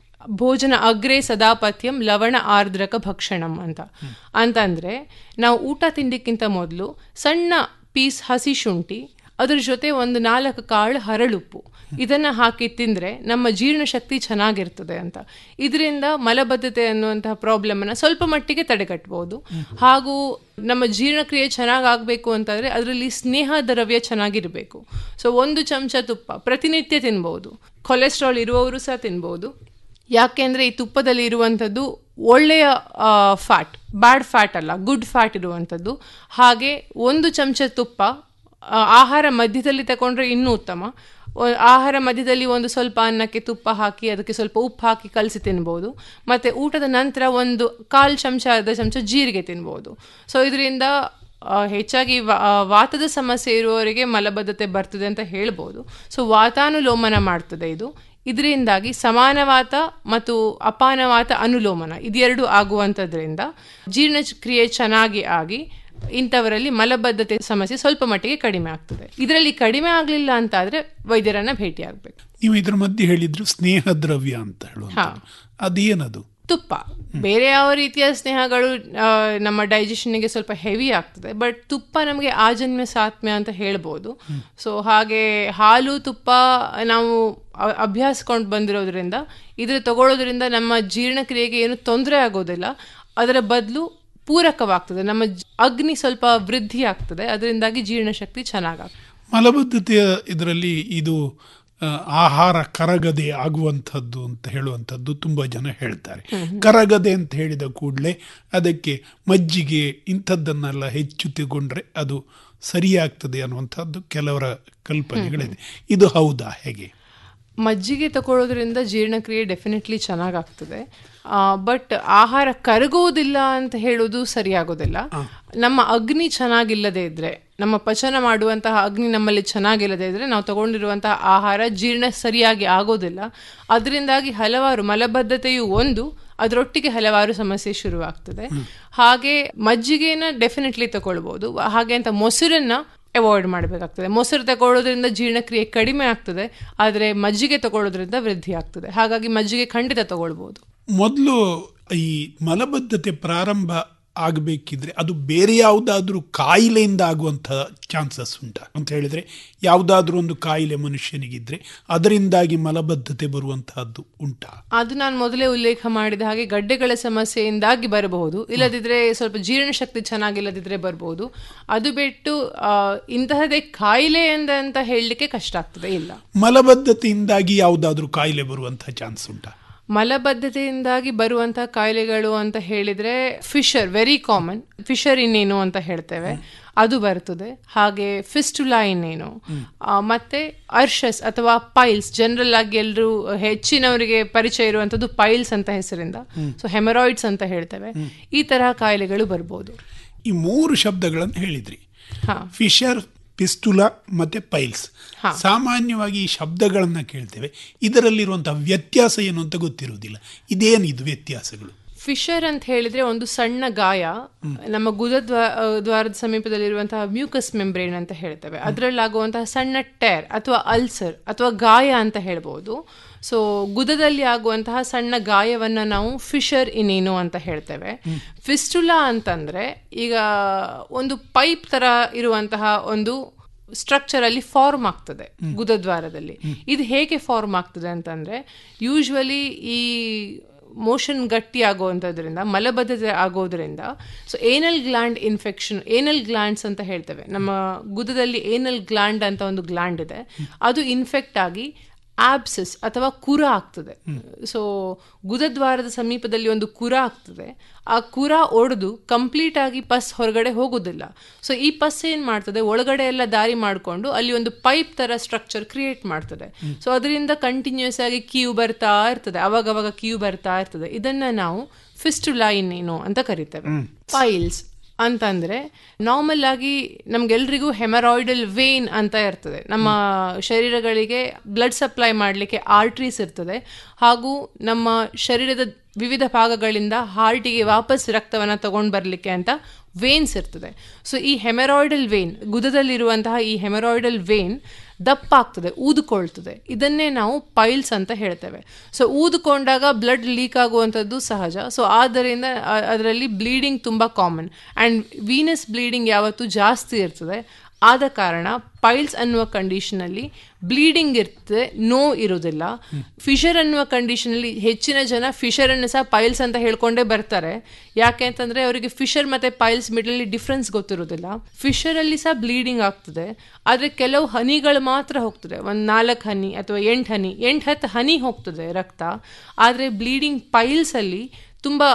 ಭೋಜನ ಅಗ್ರೆ ಸದಾಪಥ್ಯಂ ಲವಣ ಆರ್ದ್ರಕ ಭಕ್ಷಣಂ ಅಂತ ಅಂತಂದ್ರೆ ನಾವು ಊಟ ತಿಂಡಿಕ್ಕಿಂತ ಮೊದಲು ಸಣ್ಣ ಪೀಸ್ ಹಸಿ ಶುಂಠಿ ಅದ್ರ ಜೊತೆ ಒಂದು ನಾಲ್ಕು ಕಾಳು ಹರಳುಪ್ಪು ಇದನ್ನ ಹಾಕಿ ತಿಂದ್ರೆ ನಮ್ಮ ಜೀರ್ಣಶಕ್ತಿ ಚೆನ್ನಾಗಿರ್ತದೆ ಅಂತ ಇದರಿಂದ ಮಲಬದ್ಧತೆ ಅನ್ನುವಂತಹ ಪ್ರಾಬ್ಲಮ್ ಅನ್ನ ಸ್ವಲ್ಪ ಮಟ್ಟಿಗೆ ತಡೆಗಟ್ಟಬಹುದು ಹಾಗೂ ನಮ್ಮ ಜೀರ್ಣಕ್ರಿಯೆ ಚೆನ್ನಾಗಿ ಆಗಬೇಕು ಅಂತಂದ್ರೆ ಅದರಲ್ಲಿ ಸ್ನೇಹ ದ್ರವ್ಯ ಚೆನ್ನಾಗಿರಬೇಕು ಸೊ ಒಂದು ಚಮಚ ತುಪ್ಪ ಪ್ರತಿನಿತ್ಯ ತಿನ್ಬಹುದು ಕೊಲೆಸ್ಟ್ರಾಲ್ ಇರುವವರು ಸಹ ತಿನ್ಬಹುದು ಯಾಕೆಂದ್ರೆ ಈ ತುಪ್ಪದಲ್ಲಿ ಇರುವಂಥದ್ದು ಒಳ್ಳೆಯ ಫ್ಯಾಟ್ ಬ್ಯಾಡ್ ಫ್ಯಾಟ್ ಅಲ್ಲ ಗುಡ್ ಫ್ಯಾಟ್ ಇರುವಂಥದ್ದು ಹಾಗೆ ಒಂದು ಚಮಚ ತುಪ್ಪ ಆ, ಆಹಾರ ಮಧ್ಯದಲ್ಲಿ ತಗೊಂಡ್ರೆ ಇನ್ನೂ ಉತ್ತಮ ಒ- ಆಹಾರ ಮಧ್ಯದಲ್ಲಿ ಒಂದು ಸ್ವಲ್ಪ ಅನ್ನಕ್ಕೆ ತುಪ್ಪ ಹಾಕಿ ಅದಕ್ಕೆ ಸ್ವಲ್ಪ ಉಪ್ಪು ಹಾಕಿ ಕಲಸಿ ತಿನ್ಬೋದು ಮತ್ತು ಊಟದ ನಂತರ ಒಂದು ಕಾಲು ಚಮಚ ಅರ್ಧ ಚಮಚ ಜೀರಿಗೆ ತಿನ್ಬೋದು ಸೊ ಇದರಿಂದ ಆ, ಹೆಚ್ಚಾಗಿ ವಾ- ಆ, ವಾತದ ಸಮಸ್ಯೆ ಇರುವವರಿಗೆ ಮಲಬದ್ಧತೆ ಬರ್ತದೆ ಅಂತ ಹೇಳ್ಬೋದು ಸೊ ವಾತಾನುಲೋಮನ ಮಾಡ್ತದೆ ಇದು ಇದರಿಂದಾಗಿ ಸಮಾನವಾತ ಮತ್ತು ಅಪಾನವಾತ ಅನುಲೋಮನ ಇದೆರಡು ಆಗುವಂಥದ್ರಿಂದ ಜೀರ್ಣಕ್ರಿಯೆ ಚೆನ್ನಾಗಿ ಆಗಿ ಇಂಥವರಲ್ಲಿ ಮಲಬದ್ಧತೆ ಸಮಸ್ಯೆ ಸ್ವಲ್ಪ ಮಟ್ಟಿಗೆ ಕಡಿಮೆ ಆಗ್ತದೆ ಇದರಲ್ಲಿ ಕಡಿಮೆ ಆಗಲಿಲ್ಲ ಅಂತ ಆದ್ರೆ ವೈದ್ಯರನ್ನ ಭೇಟಿ ಆಗಬೇಕು ನೀವು ಇದ್ರ ಮಧ್ಯೆ ಹೇಳಿದ್ರು ಸ್ನೇಹ ದ್ರವ್ಯ ಅಂತ ಹೇಳುವ ಹಾ ಅದೇನದು ತುಪ್ಪ ಬೇರೆ ಯಾವ ರೀತಿಯ ಸ್ನೇಹಗಳು ಆ, ನಮ್ಮ ಡೈಜೆಷನ್ಗೆ ಸ್ವಲ್ಪ ಹೆವಿ ಆಗ್ತದೆ ಬಟ್ ತುಪ್ಪ ನಮಗೆ ಆಜನ್ಮ ಸಾತ್ಮ್ಯ ಅಂತ ಹೇಳ್ಬೋದು ಸೊ ಹಾಗೆ ಹಾಲು ತುಪ್ಪ ನಾವು ಅ- ಅಭ್ಯಾಸ್ಕೊಂಡು ಬಂದಿರೋದ್ರಿಂದ ಇದ್ರ ತಗೊಳ್ಳೋದ್ರಿಂದ ನಮ್ಮ ಜೀರ್ಣಕ್ರಿಯೆಗೆ ಏನು ತೊಂದರೆ ಆಗೋದಿಲ್ಲ ಅದರ ಬದಲು ಪೂರಕವಾಗ್ತದೆ ನಮ್ಮ ಜ- ಅಗ್ನಿ ಸ್ವಲ್ಪ ವೃದ್ಧಿ ಆಗ್ತದೆ ಅದರಿಂದಾಗಿ ಜೀರ್ಣಶಕ್ತಿ ಚೆನ್ನಾಗಾಗ್ತದೆ ಮಲಬದ್ಧತೆಯ ಇದರಲ್ಲಿ ಇದು ಆ, ಆಹಾರ ಕರಗದೆ ಆಗುವಂಥದ್ದು ಅಂತ ಹೇಳುವಂಥದ್ದು ತುಂಬ ಜನ ಹೇಳ್ತಾರೆ ಕರಗದೆ ಅಂತ ಹೇಳಿದ ಕೂಡಲೇ ಅದಕ್ಕೆ ಮಜ್ಜಿಗೆ ಇಂಥದ್ದನ್ನೆಲ್ಲ ಹೆಚ್ಚು ತಗೊಂಡ್ರೆ ಅದು ಸರಿಯಾಗ್ತದೆ ಅನ್ನುವಂಥದ್ದು ಕೆಲವರ ಕಲ್ಪನೆಗಳಿದೆ ಇದು ಹೌದಾ ಹೇಗೆ ಮಜ್ಜಿಗೆ ತಗೊಳ್ಳೋದ್ರಿಂದ ಜೀರ್ಣಕ್ರಿಯೆ ಡೆಫಿನೆಟ್ಲಿ ಚೆನ್ನಾಗಾಗ್ತದೆ ಬಟ್ ಆಹಾರ ಕರಗೋದಿಲ್ಲ ಅಂತ ಹೇಳೋದು ಸರಿಯಾಗೋದಿಲ್ಲ ನಮ್ಮ ಅಗ್ನಿ ಚೆನ್ನಾಗಿಲ್ಲದೆ ಇದ್ರೆ ನಮ್ಮ ಪಚನ ಮಾಡುವಂತಹ ಅಗ್ನಿ ನಮ್ಮಲ್ಲಿ ಚೆನ್ನಾಗಿಲ್ಲದೆ ಇದ್ರೆ ನಾವು ತಗೊಂಡಿರುವಂತಹ ಆಹಾರ ಜೀರ್ಣ ಸರಿಯಾಗಿ ಆಗೋದಿಲ್ಲ ಅದರಿಂದಾಗಿ ಹಲವಾರು ಮಲಬದ್ಧತೆಯು ಒಂದು ಅದರೊಟ್ಟಿಗೆ ಹಲವಾರು ಸಮಸ್ಯೆ ಶುರುವಾಗ್ತದೆ ಹಾಗೆ ಮಜ್ಜಿಗೆನ ಡೆಫಿನೆಟ್ಲಿ ತಗೊಳ್ಬೋದು ಹಾಗೆ ಅಂತ ಮೊಸರನ್ನ ಅವಾಯ್ಡ್ ಮಾಡಬೇಕಾಗ್ತದೆ ಮೊಸರು ತಗೊಳ್ಳೋದ್ರಿಂದ ಜೀರ್ಣಕ್ರಿಯೆ ಕಡಿಮೆ ಆಗ್ತದೆ ಆದರೆ ಮಜ್ಜಿಗೆ ತಗೊಳ್ಳೋದ್ರಿಂದ ವೃದ್ಧಿ ಆಗ್ತದೆ ಹಾಗಾಗಿ ಮಜ್ಜಿಗೆ ಖಂಡಿತ ತಗೊಳ್ಬೋದು ಮೊದಲು ಈ ಮಲಬದ್ಧತೆ ಪ್ರಾರಂಭ ಆಗಬೇಕಿದ್ರೆ ಅದು ಬೇರೆ ಯಾವುದಾದ್ರೂ ಕಾಯಿಲೆಯಿಂದ ಆಗುವಂಥ ಚಾನ್ಸಸ್ ಉಂಟಾ ಅಂತ ಹೇಳಿದ್ರೆ ಯಾವುದಾದ್ರೂ ಒಂದು ಕಾಯಿಲೆ ಮನುಷ್ಯನಿಗಿದ್ರೆ ಅದರಿಂದಾಗಿ ಮಲಬದ್ಧತೆ ಬರುವಂತಹದ್ದು ಉಂಟಾ ಅದು ನಾನು ಮೊದಲೇ ಉಲ್ಲೇಖ ಮಾಡಿದ ಹಾಗೆ ಗಡ್ಡೆಗಳ ಸಮಸ್ಯೆಯಿಂದಾಗಿ ಬರಬಹುದು ಇಲ್ಲದಿದ್ರೆ ಸ್ವಲ್ಪ ಜೀರ್ಣಶಕ್ತಿ ಚೆನ್ನಾಗಿಲ್ಲದಿದ್ರೆ ಬರಬಹುದು ಅದು ಬಿಟ್ಟು ಆ, ಇಂತಹದೇ ಕಾಯಿಲೆ ಎಂದ ಅಂತ ಹೇಳಲಿಕ್ಕೆ ಕಷ್ಟ ಆಗ್ತದೆ ಇಲ್ಲ ಮಲಬದ್ಧತೆಯಿಂದಾಗಿ ಯಾವುದಾದ್ರೂ ಕಾಯಿಲೆ ಬರುವಂತಹ ಚಾನ್ಸ್ ಉಂಟಾ ಮಲಬದ್ಧತೆಯಿಂದಾಗಿ ಬರುವಂತಹ ಕಾಯಿಲೆಗಳು ಅಂತ ಹೇಳಿದ್ರೆ ಫಿಶರ್ ವೆರಿ ಕಾಮನ್ ಫಿಶರ್ ಇನ್ನೇನು ಅಂತ ಹೇಳ್ತೇವೆ ಅದು ಬರ್ತದೆ ಹಾಗೆ ಫಿಸ್ಟುಲಾ ಇನ್ನೇನು ಆ, ಮತ್ತೆ ಅರ್ಷಸ್ ಅಥವಾ ಪೈಲ್ಸ್ ಜನರಲ್ ಆಗಿ ಎಲ್ಲರೂ ಹೆಚ್ಚಿನವರಿಗೆ ಪರಿಚಯ ಇರುವಂತದ್ದು ಪೈಲ್ಸ್ ಅಂತ ಹೆಸರಿಂದ ಸೊ ಹೆಮರಾಯ್ಡ್ಸ್ ಅಂತ ಹೇಳ್ತೇವೆ ಈ ತರಹ ಕಾಯಿಲೆಗಳು ಬರ್ಬೋದು ಈ ಮೂರು ಶಬ್ದಗಳನ್ನು ಹೇಳಿದ್ರಿ ಹಾ ಫಿಶರ್ ಪಿಸ್ಟುಲಾ ಮತ್ತೆ ಪೈಲ್ಸ್ ಸಾಮಾನ್ಯವಾಗಿ ಈ ಶಬ್ದಗಳನ್ನ ಕೇಳ್ತೇವೆ ಇದರಲ್ಲಿರುವಂತಹ ವ್ಯತ್ಯಾಸ ಏನು ಅಂತ ಗೊತ್ತಿರುವುದಿಲ್ಲ ಇದೇನಿದು ವ್ಯತ್ಯಾಸಗಳು ಫಿಶರ್ ಅಂತ ಹೇಳಿದ್ರೆ ಒಂದು ಸಣ್ಣ ಗಾಯ ನಮ್ಮ ಗುದ ದ್ವಾ- ಆ, ದ್ವಾರದ ಸಮೀಪದಲ್ಲಿರುವಂತಹ ಮ್ಯೂಕಸ್ ಮೆಂಬ್ರೇನ್ ಅಂತ ಹೇಳ್ತೇವೆ ಅದರಲ್ಲಾಗುವಂತಹ ಸಣ್ಣ ಟೇರ್ ಅಥವಾ ಅಲ್ಸರ್ ಅಥವಾ ಗಾಯ ಅಂತ ಹೇಳ್ಬೋದು ಸೊ ಗುದದಲ್ಲಿ ಆಗುವಂತಹ ಸಣ್ಣ ಗಾಯವನ್ನ ನಾವು ಫಿಶರ್ ಇನ್ನೇನು ಅಂತ ಹೇಳ್ತೇವೆ ಫಿಸ್ಟುಲಾ ಅಂತಂದ್ರೆ ಈಗ ಒಂದು ಪೈಪ್ ತರ ಇರುವಂತಹ ಒಂದು ಸ್ಟ್ರಕ್ಚರ್ ಅಲ್ಲಿ ಫಾರ್ಮ್ ಆಗ್ತದೆ ಗುದದ್ವಾರದಲ್ಲಿ ಇದು ಹೇಗೆ ಫಾರ್ಮ್ ಆಗ್ತದೆ ಅಂತಂದ್ರೆ ಯೂಶ್ವಲಿ ಈ ಮೋಷನ್ ಗಟ್ಟಿ ಆಗುವಂಥದ್ರಿಂದ ಮಲಬದ್ಧತೆ ಆಗೋದ್ರಿಂದ ಸೊ ಏನಲ್ ಗ್ಲ್ಯಾಂಡ್ ಇನ್ಫೆಕ್ಷನ್ ಏನಲ್ ಗ್ಲ್ಯಾಂಡ್ಸ್ ಅಂತ ಹೇಳ್ತೇವೆ ನಮ್ಮ ಗುದದಲ್ಲಿ ಏನಲ್ ಗ್ಲ್ಯಾಂಡ್ ಅಂತ ಒಂದು ಗ್ಲ್ಯಾಂಡ್ ಇದೆ ಅದು ಇನ್ಫೆಕ್ಟ್ ಆಗಿ ಆಬ್ಸಸ್ ಅಥವಾ ಕುರ ಆಗ್ತದೆ ಸೊ ಗುದದ್ವಾರದ ಸಮೀಪದಲ್ಲಿ ಒಂದು ಕುರ ಆಗ್ತದೆ ಆ ಕುರ ಒಡೆದು ಕಂಪ್ಲೀಟ್ ಆಗಿ ಪಸ್ ಹೊರಗಡೆ ಹೋಗೋದಿಲ್ಲ ಸೊ ಈ ಪಸ್ ಏನ್ ಮಾಡ್ತದೆ ಒಳಗಡೆ ಎಲ್ಲ ದಾರಿ ಮಾಡಿಕೊಂಡು ಅಲ್ಲಿ ಒಂದು ಪೈಪ್ ತರ ಸ್ಟ್ರಕ್ಚರ್ ಕ್ರಿಯೇಟ್ ಮಾಡ್ತದೆ ಸೊ ಅದರಿಂದ ಕಂಟಿನ್ಯೂಸ್ ಆಗಿ ಕ್ಯೂ ಬರ್ತಾ ಇರ್ತದೆ ಅವಾಗ ಅವಾಗ ಕ್ಯೂ ಬರ್ತಾ ಇರ್ತದೆ ಇದನ್ನ ನಾವು ಫಿಸ್ಟುಲಾ ಇನ್ನೇನು ಅಂತ ಕರಿತೇವೆ ಪೈಲ್ಸ್ ಅಂತಂದ್ರೆ ನಾರ್ಮಲ್ ಆಗಿ ನಮ್ಗೆಲ್ರಿಗೂ ಹೆಮರಾಯ್ಡಲ್ ವೇನ್ ಅಂತ ಇರ್ತದೆ ನಮ್ಮ ಶರೀರಗಳಿಗೆ ಬ್ಲಡ್ ಸಪ್ಲೈ ಮಾಡಲಿಕ್ಕೆ ಆರ್ಟ್ರೀಸ್ ಇರ್ತದೆ ಹಾಗೂ ನಮ್ಮ ಶರೀರದ ವಿವಿಧ ಭಾಗಗಳಿಂದ ಹಾರ್ಟಿಗೆ ವಾಪಸ್ ರಕ್ತವನ್ನ ತಗೊಂಡು ಬರಲಿಕ್ಕೆ ಅಂತ ವೇನ್ಸ್ ಇರ್ತದೆ ಸೊ ಈ ಹೆಮರಾಯ್ಡಲ್ ವೇನ್ ಗುದದಲ್ಲಿರುವಂತಹ ಈ ಹೆಮರಾಯ್ಡಲ್ ವೇನ್ ದಪ್ಪ ಆಗ್ತದೆ ಊದಿಕೊಳ್ತದೆ ಇದನ್ನೇ ನಾವು ಪೈಲ್ಸ್ ಅಂತ ಹೇಳ್ತೇವೆ ಸೊ ಊದಿಕೊಂಡಾಗ ಬ್ಲಡ್ ಲೀಕ್ ಆಗುವಂಥದ್ದು ಸಹಜ ಸೊ ಆದ್ದರಿಂದ ಆ- ಅದರಲ್ಲಿ ಬ್ಲೀಡಿಂಗ್ ತುಂಬ ಕಾಮನ್ ಆ್ಯಂಡ್ ವೀನಸ್ ಬ್ಲೀಡಿಂಗ್ ಯಾವತ್ತೂ ಜಾಸ್ತಿ ಇರ್ತದೆ ಆದ ಕಾರಣ ಪೈಲ್ಸ್ ಅನ್ನುವ ಕಂಡೀಷನ್ ಅಲ್ಲಿ ಬ್ಲೀಡಿಂಗ್ ಇರ್ತದೆ ನೋ ಇರೋದಿಲ್ಲ ಫಿಶರ್ ಅನ್ನುವ ಕಂಡೀಷನ್ ಅಲ್ಲಿ ಹೆಚ್ಚಿನ ಜನ ಫಿಶರ್ ಅನ್ನು ಸಹ ಪೈಲ್ಸ್ ಅಂತ ಹೇಳ್ಕೊಂಡೇ ಬರ್ತಾರೆ ಯಾಕೆ ಅಂತಂದ್ರೆ ಅವರಿಗೆ ಫಿಶರ್ ಮತ್ತೆ ಪೈಲ್ಸ್ ಮಿಡಲ್ ಡಿಫ್ರೆನ್ಸ್ ಗೊತ್ತಿರೋದಿಲ್ಲ ಫಿಶರ್ ಅಲ್ಲಿ ಸಹ ಬ್ಲೀಡಿಂಗ್ ಆಗ್ತದೆ ಆದ್ರೆ ಕೆಲವು ಹನಿಗಳು ಮಾತ್ರ ಹೋಗ್ತದೆ ಒಂದ್ ನಾಲ್ಕು ಹನಿ ಅಥವಾ ಎಂಟು ಹನಿ ಎಂಟು ಹತ್ತು ಹನಿ ಹೋಗ್ತದೆ ರಕ್ತ ಆದ್ರೆ ಬ್ಲೀಡಿಂಗ್ ಪೈಲ್ಸ್ ಅಲ್ಲಿ ತುಂಬಾ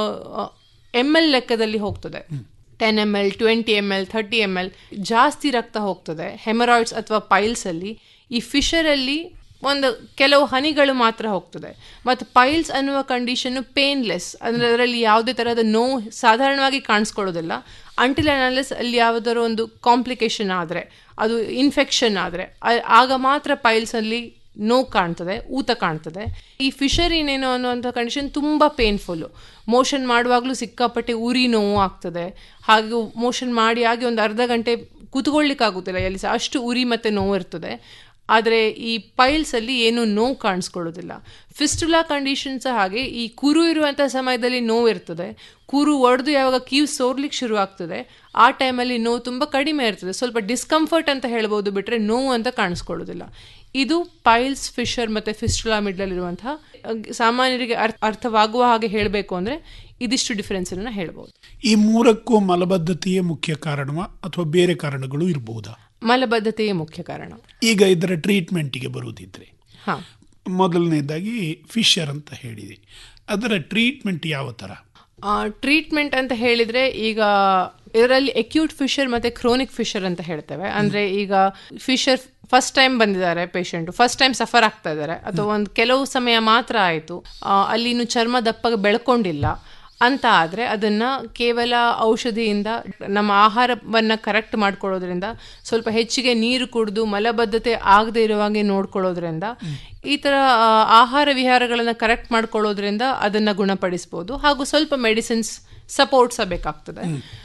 ಎಮ್ ಎಲ್ ಲೆಕ್ಕದಲ್ಲಿ ಹೋಗ್ತದೆ ten M L twenty M L thirty M L ಜಾಸ್ತಿ ರಕ್ತ ಹೋಗ್ತದೆ ಹೆಮರಾಯ್ಡ್ಸ್ ಅಥವಾ ಪೈಲ್ಸ್ ಅಲ್ಲಿ ಈ ಫಿಶರಲ್ಲಿ ಒಂದು ಕೆಲವು ಹನಿಗಳು ಮಾತ್ರ ಹೋಗ್ತದೆ ಮತ್ತು ಪೈಲ್ಸ್ ಅನ್ನುವ ಕಂಡೀಷನ್ನು ಪೇನ್ಲೆಸ್ ಅಂದರೆ ಅದರಲ್ಲಿ ಯಾವುದೇ ಥರದ ನೋವು ಸಾಧಾರಣವಾಗಿ ಕಾಣಿಸ್ಕೊಳ್ಳೋದಿಲ್ಲ ಅಂಟಿಲ್ ಅನಾಲಿಸ್ ಅಲ್ಲಿ ಯಾವುದಾದ್ರು ಒಂದು ಕಾಂಪ್ಲಿಕೇಶನ್ ಆದರೆ ಅದು ಇನ್ಫೆಕ್ಷನ್ ಆದರೆ ಆಗ ಮಾತ್ರ ಪೈಲ್ಸಲ್ಲಿ ನೋವು ಕಾಣ್ತದೆ ಊತ ಕಾಣ್ತದೆ ಈ ಫಿಶರ್ ಏನೇನೋ ಅನ್ನುವಂಥ ಕಂಡೀಷನ್ ತುಂಬ ಪೇನ್ಫುಲ್ಲು ಮೋಷನ್ ಮಾಡುವಾಗಲೂ ಸಿಕ್ಕಾಪಟ್ಟೆ ಉರಿ ನೋವು ಆಗ್ತದೆ ಹಾಗೆ ಮೋಷನ್ ಮಾಡಿ ಆಗಿ ಒಂದು ಅರ್ಧ ಗಂಟೆ ಕೂತ್ಕೊಳ್ಳಿಕ್ಕಾಗುತ್ತಿಲ್ಲ ಎಲ್ಲಿ ಸಹ ಅಷ್ಟು ಉರಿ ಮತ್ತು ನೋವು ಇರ್ತದೆ ಆದರೆ ಈ ಪೈಲ್ಸಲ್ಲಿ ಏನು ನೋವು ಕಾಣಿಸ್ಕೊಳ್ಳೋದಿಲ್ಲ ಫಿಸ್ಟುಲಾ ಕಂಡೀಷನ್ ಸಹ ಹಾಗೆ ಈ ಕುರು ಇರುವಂಥ ಸಮಯದಲ್ಲಿ ನೋವು ಇರ್ತದೆ ಕುರು ಒಡೆದು ಯಾವಾಗ ಕೀವು ಸೋರ್ಲಿಕ್ಕೆ ಶುರು ಆಗ್ತದೆ ಆ ಟೈಮಲ್ಲಿ ನೋವು ತುಂಬ ಕಡಿಮೆ ಇರ್ತದೆ ಸ್ವಲ್ಪ ಡಿಸ್ಕಂಫರ್ಟ್ ಅಂತ ಹೇಳ್ಬೋದು ಬಿಟ್ಟರೆ ನೋವು ಅಂತ ಕಾಣಿಸ್ಕೊಳ್ಳೋದಿಲ್ಲ ಇದು ಪೈಲ್ಸ್ ಫಿಶರ್ ಮತ್ತು ಫಿಸ್ಟುಲಾ ಮಿಡ್ಲಲ್ಲಿರುವಂತಹ ಸಾಮಾನ್ಯರಿಗೆ ಅರ್ಥ ಅರ್ಥವಾಗುವ ಹಾಗೆ ಹೇಳಬೇಕು ಅಂದರೆ ಇದಿಷ್ಟು ಡಿಫರೆನ್ಸನ್ನು ಹೇಳ್ಬೋದು ಈ ಮೂರಕ್ಕೂ ಮಲಬದ್ಧತೆಯೇ ಮುಖ್ಯ ಕಾರಣವಾ ಅಥವಾ ಬೇರೆ ಕಾರಣಗಳು ಇರಬಹುದಾ ಮಲಬದ್ಧತೆಯೇ ಮುಖ್ಯ ಕಾರಣ ಈಗ ಇದರ ಟ್ರೀಟ್ಮೆಂಟಿಗೆ ಬರುವುದಿದ್ರೆ ಹಾಂ ಮೊದಲನೇದಾಗಿ ಫಿಶರ್ ಅಂತ ಹೇಳಿದೆ ಅದರ ಟ್ರೀಟ್ಮೆಂಟ್ ಯಾವ ಥರ ಟ್ರೀಟ್ಮೆಂಟ್ ಅಂತ ಹೇಳಿದ್ರೆ ಈಗ ಇದರಲ್ಲಿ ಎಕ್ಯೂಟ್ ಫಿಶರ್ ಮತ್ತೆ ಕ್ರೋನಿಕ್ ಫಿಶರ್ ಅಂತ ಹೇಳ್ತೇವೆ ಅಂದ್ರೆ ಈಗ ಫಿಶರ್ ಫಸ್ಟ್ ಟೈಮ್ ಬಂದಿದ್ದಾರೆ ಪೇಷಂಟ್ ಫಸ್ಟ್ ಟೈಮ್ ಸಫರ್ ಆಗ್ತಾ ಇದ್ದಾರೆ ಅಥವಾ ಒಂದು ಕೆಲವು ಸಮಯ ಮಾತ್ರ ಆಯಿತು ಅಲ್ಲಿ ಇನ್ನು ಚರ್ಮ ದಪ್ಪ ಬೆಳ್ಕೊಂಡಿಲ್ಲ ಅಂತ ಆದರೆ ಅದನ್ನ ಕೇವಲ ಔಷಧಿಯಿಂದ ನಮ್ಮ ಆಹಾರವನ್ನ ಕರೆಕ್ಟ್ ಮಾಡ್ಕೊಳ್ಳೋದ್ರಿಂದ ಸ್ವಲ್ಪ ಹೆಚ್ಚಿಗೆ ನೀರು ಕುಡಿದು ಮಲಬದ್ಧತೆ ಆಗದೆ ಇರುವಾಗೆ ನೋಡ್ಕೊಳ್ಳೋದ್ರಿಂದ ಈ ಥರ ಆಹಾರ ವಿಹಾರಗಳನ್ನು ಕರೆಕ್ಟ್ ಮಾಡ್ಕೊಳ್ಳೋದ್ರಿಂದ ಅದನ್ನು ಗುಣಪಡಿಸ್ಬೋದು ಹಾಗೂ ಸ್ವಲ್ಪ ಮೆಡಿಸಿನ್ಸ್ ಸಪೋರ್ಟ್ ಸಹ ಬೇಕಾಗ್ತದೆ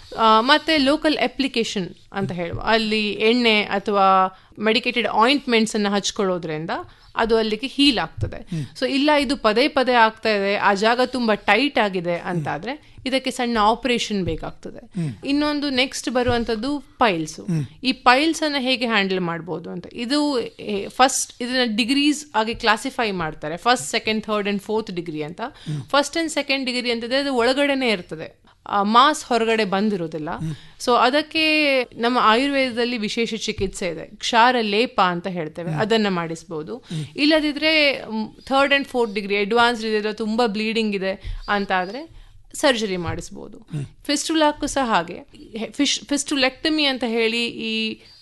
ಮತ್ತೆ ಲೋಕಲ್ ಅಪ್ಲಿಕೇಶನ್ ಅಂತ ಹೇಳುವ ಅಲ್ಲಿ ಎಣ್ಣೆ ಅಥವಾ ಮೆಡಿಕೇಟೆಡ್ ಆಯಿಂಟ್ಮೆಂಟ್ಸ್ ಅನ್ನು ಹಚ್ಕೊಳ್ಳೋದ್ರಿಂದ ಅದು ಅಲ್ಲಿಗೆ ಹೀಲ್ ಆಗ್ತದೆ ಸೊ ಇಲ್ಲ ಇದು ಪದೇ ಪದೇ ಆಗ್ತಾ ಇದೆ ಆ ಜಾಗ ತುಂಬಾ ಟೈಟ್ ಆಗಿದೆ ಅಂತ ಆದ್ರೆ ಇದಕ್ಕೆ ಸಣ್ಣ ಆಪರೇಷನ್ ಬೇಕಾಗ್ತದೆ ಇನ್ನೊಂದು ನೆಕ್ಸ್ಟ್ ಬರುವಂತದ್ದು ಪೈಲ್ಸ್ ಈ ಪೈಲ್ಸ್ ಅನ್ನ ಹೇಗೆ ಹ್ಯಾಂಡಲ್ ಮಾಡಬಹುದು ಅಂತ ಇದು ಫಸ್ಟ್ ಇದನ್ನ ಡಿಗ್ರೀಸ್ ಆಗಿ ಕ್ಲಾಸಿಫೈ ಮಾಡ್ತಾರೆ first second third and fourth degree ಅಂತ ಫಸ್ಟ್ ಅಂಡ್ ಸೆಕೆಂಡ್ ಡಿಗ್ರಿ ಅಂತಂದ್ರೆ ಅದು ಒಳಗಡೆನೆ ಇರ್ತದೆ ಮಾಸ್ ಹೊರಗಡೆ ಬಂದಿರೋದಿಲ್ಲ ಸೊ ಅದಕ್ಕೆ ನಮ್ಮ ಆಯುರ್ವೇದದಲ್ಲಿ ವಿಶೇಷ ಚಿಕಿತ್ಸೆ ಇದೆ ಕ್ಷಾರ ಲೇಪ ಅಂತ ಹೇಳ್ತೇವೆ ಅದನ್ನ ಮಾಡಿಸ್ಬೋದು ಇಲ್ಲದಿದ್ರೆ third and fourth degree advanced ಇದೆ ತುಂಬಾ ಬ್ಲೀಡಿಂಗ್ ಇದೆ ಅಂತ ಆದ್ರೆ ಸರ್ಜರಿ ಮಾಡಿಸ್ಬೋದು ಫಿಸ್ಟುಲಾಕ್ಕೂ ಸಹ ಹಾಗೆ ಫಿಶ್ ಫಿಸ್ಟುಲೆಕ್ಟಮಿ ಅಂತ ಹೇಳಿ ಈ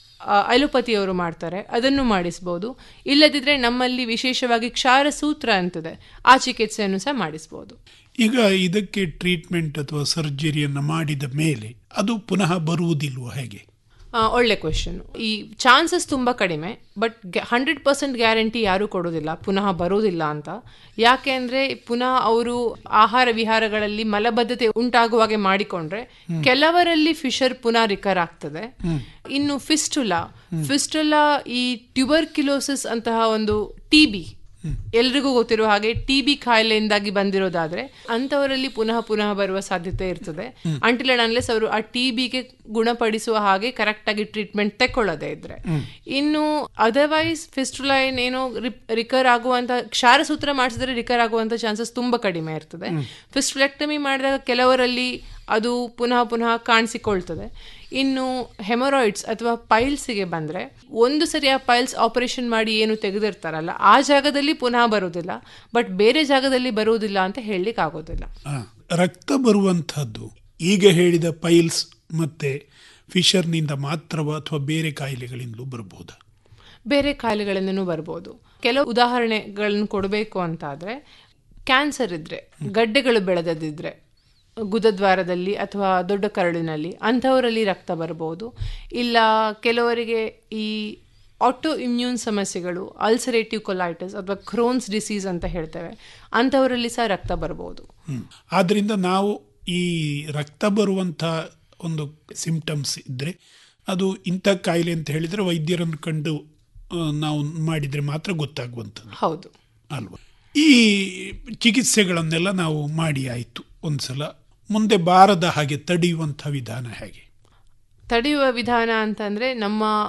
ಅಲೋಪತಿಯವರು ಮಾಡ್ತಾರೆ ಅದನ್ನು ಮಾಡಿಸ್ಬೋದು ಇಲ್ಲದಿದ್ರೆ ನಮ್ಮಲ್ಲಿ ವಿಶೇಷವಾಗಿ ಕ್ಷಾರ ಸೂತ್ರ ಅಂತದೆ ಆ ಚಿಕಿತ್ಸೆಯನ್ನು ಸಹ ಮಾಡಿಸ್ಬೋದು ಈಗ ಇದಕ್ಕೆ ಟ್ರೀಟ್ಮೆಂಟ್ ಅಥವಾ ಸರ್ಜರಿಯನ್ನು ಮಾಡಿದ ಮೇಲೆ ಅದು ಪುನಃ ಬರುವುದಿಲ್ವ ಹೇಗೆ ಒಳ್ಳೆ ಕ್ವೆಶನ್ ಈ ಚಾನ್ಸಸ್ ತುಂಬ ಕಡಿಮೆ ಬಟ್ ಹಂಡ್ರೆಡ್ ಪರ್ಸೆಂಟ್ ಗ್ಯಾರಂಟಿ ಯಾರೂ ಕೊಡೋದಿಲ್ಲ ಪುನಃ ಬರೋದಿಲ್ಲ ಅಂತ ಯಾಕೆ ಅಂದರೆ ಪುನಃ ಅವರು ಆಹಾರ ವಿಹಾರಗಳಲ್ಲಿ ಮಲಬದ್ಧತೆ ಉಂಟಾಗುವಾಗೆ ಮಾಡಿಕೊಂಡ್ರೆ ಕೆಲವರಲ್ಲಿ ಫಿಶರ್ ಪುನಃ ರಿಕರ್ ಆಗ್ತದೆ ಇನ್ನು ಫಿಸ್ಟುಲಾ ಫಿಸ್ಟುಲಾ ಈ ಟ್ಯೂಬರ್ಕ್ಯುಲೋಸಿಸ್ ಅಂತಹ ಒಂದು ಟಿ ಬಿ ಎಲ್ರಿಗೂ ಗೊತ್ತಿರುವ ಹಾಗೆ ಟಿ ಬಿ ಕಾಯಿಲೆಯಿಂದಾಗಿ ಬಂದಿರೋದಾದ್ರೆ ಅಂತವರಲ್ಲಿ ಪುನಃ ಪುನಃ ಬರುವ ಸಾಧ್ಯತೆ ಇರ್ತದೆ ಅಂಟಿಲ್ ಅಂಡ್ ಅನ್ಲೆಸ್ ಅವರು ಆ ಟಿ ಬಿಗೆ ಗುಣಪಡಿಸುವ ಹಾಗೆ ಕರೆಕ್ಟ್ ಆಗಿ ಟ್ರೀಟ್ಮೆಂಟ್ ತಕೊಳ್ಳದೆ ಇದ್ರೆ ಇನ್ನು ಅದರ್ವೈಸ್ ಫಿಸ್ಟುಲೈನ್ ಏನೋ ರಿಕರ್ ಆಗುವಂತ ಕ್ಷಾರಸೂತ್ರ ಮಾಡಿಸಿದ್ರೆ ರಿಕರ್ ಆಗುವಂತ ಚಾನ್ಸಸ್ ತುಂಬಾ ಕಡಿಮೆ ಇರ್ತದೆ ಫಿಸ್ಟುಲೆಕ್ಟಮಿ ಮಾಡಿದಾಗ ಕೆಲವರಲ್ಲಿ ಅದು ಪುನಃ ಪುನಃ ಕಾಣಿಸಿಕೊಳ್ತದೆ ಇನ್ನು ಹೆಮೊರಾಯ್ಡ್ಸ್ ಅಥವಾ ಪೈಲ್ಸ್ಗೆ ಬಂದರೆ ಒಂದು ಸರಿ ಆ ಪೈಲ್ಸ್ ಆಪರೇಷನ್ ಮಾಡಿ ಏನು ತೆಗೆದಿರ್ತಾರಲ್ಲ ಆ ಜಾಗದಲ್ಲಿ ಪುನಃ ಬರುವುದಿಲ್ಲ ಬಟ್ ಬೇರೆ ಜಾಗದಲ್ಲಿ ಬರುವುದಿಲ್ಲ ಅಂತ ಹೇಳಲಿಕ್ಕೆ ಆಗೋದಿಲ್ಲ ರಕ್ತ ಬರುವಂತಹದ್ದು ಈಗ ಹೇಳಿದ ಪೈಲ್ಸ್ ಮತ್ತೆ ಫಿಶರ್ನಿಂದ ಮಾತ್ರವ ಅಥವಾ ಬೇರೆ ಕಾಯಿಲೆಗಳಿಂದಲೂ ಬರಬಹುದಾ ಬೇರೆ ಕಾಯಿಲೆಗಳಿಂದನೂ ಬರ್ಬೋದು ಕೆಲವು ಉದಾಹರಣೆಗಳನ್ನು ಕೊಡಬೇಕು ಅಂತಾದರೆ ಕ್ಯಾನ್ಸರ್ ಇದ್ರೆ ಗಡ್ಡೆಗಳು ಬೆಳೆದದಿದ್ರೆ ಗುದದ್ವಾರದಲ್ಲಿ ಅಥವಾ ದೊಡ್ಡ ಕರಳಿನಲ್ಲಿ ಅಂಥವರಲ್ಲಿ ರಕ್ತ ಬರಬಹುದು ಇಲ್ಲ ಕೆಲವರಿಗೆ ಈ ಆಟೋ ಇಮ್ಯೂನ್ ಸಮಸ್ಯೆಗಳು ಅಲ್ಸರೇಟಿವ್ ಕೊಲೈಟಿಸ್ ಅಥವಾ ಕ್ರೋನ್ಸ್ ಡಿಸೀಸ್ ಅಂತ ಹೇಳ್ತೇವೆ ಅಂಥವರಲ್ಲಿ ಸಹ ರಕ್ತ ಬರಬಹುದು ಆದ್ದರಿಂದ ನಾವು ಈ ರಕ್ತ ಬರುವಂಥ ಒಂದು ಸಿಂಪ್ಟಮ್ಸ್ ಇದ್ದರೆ ಅದು ಇಂಥ ಕಾಯಿಲೆ ಅಂತ ಹೇಳಿದರೆ ವೈದ್ಯರನ್ನು ಕಂಡು ನಾವು ಮಾಡಿದರೆ ಮಾತ್ರ ಗೊತ್ತಾಗುವಂಥದ್ದು ಹೌದು ಅಲ್ವಾ ಈ ಚಿಕಿತ್ಸೆಗಳನ್ನೆಲ್ಲ ನಾವು ಮಾಡಿ ಆಯಿತು ಒಂದ್ಸಲ ಮುಂದೆ ಬಾರದ ಹಾಗೆ ತಡೆಯುವಂಥ ವಿಧಾನ ಹೇಗೆ ತಡೆಯುವ ವಿಧಾನ ಅಂತಂದರೆ ನಮ್ಮ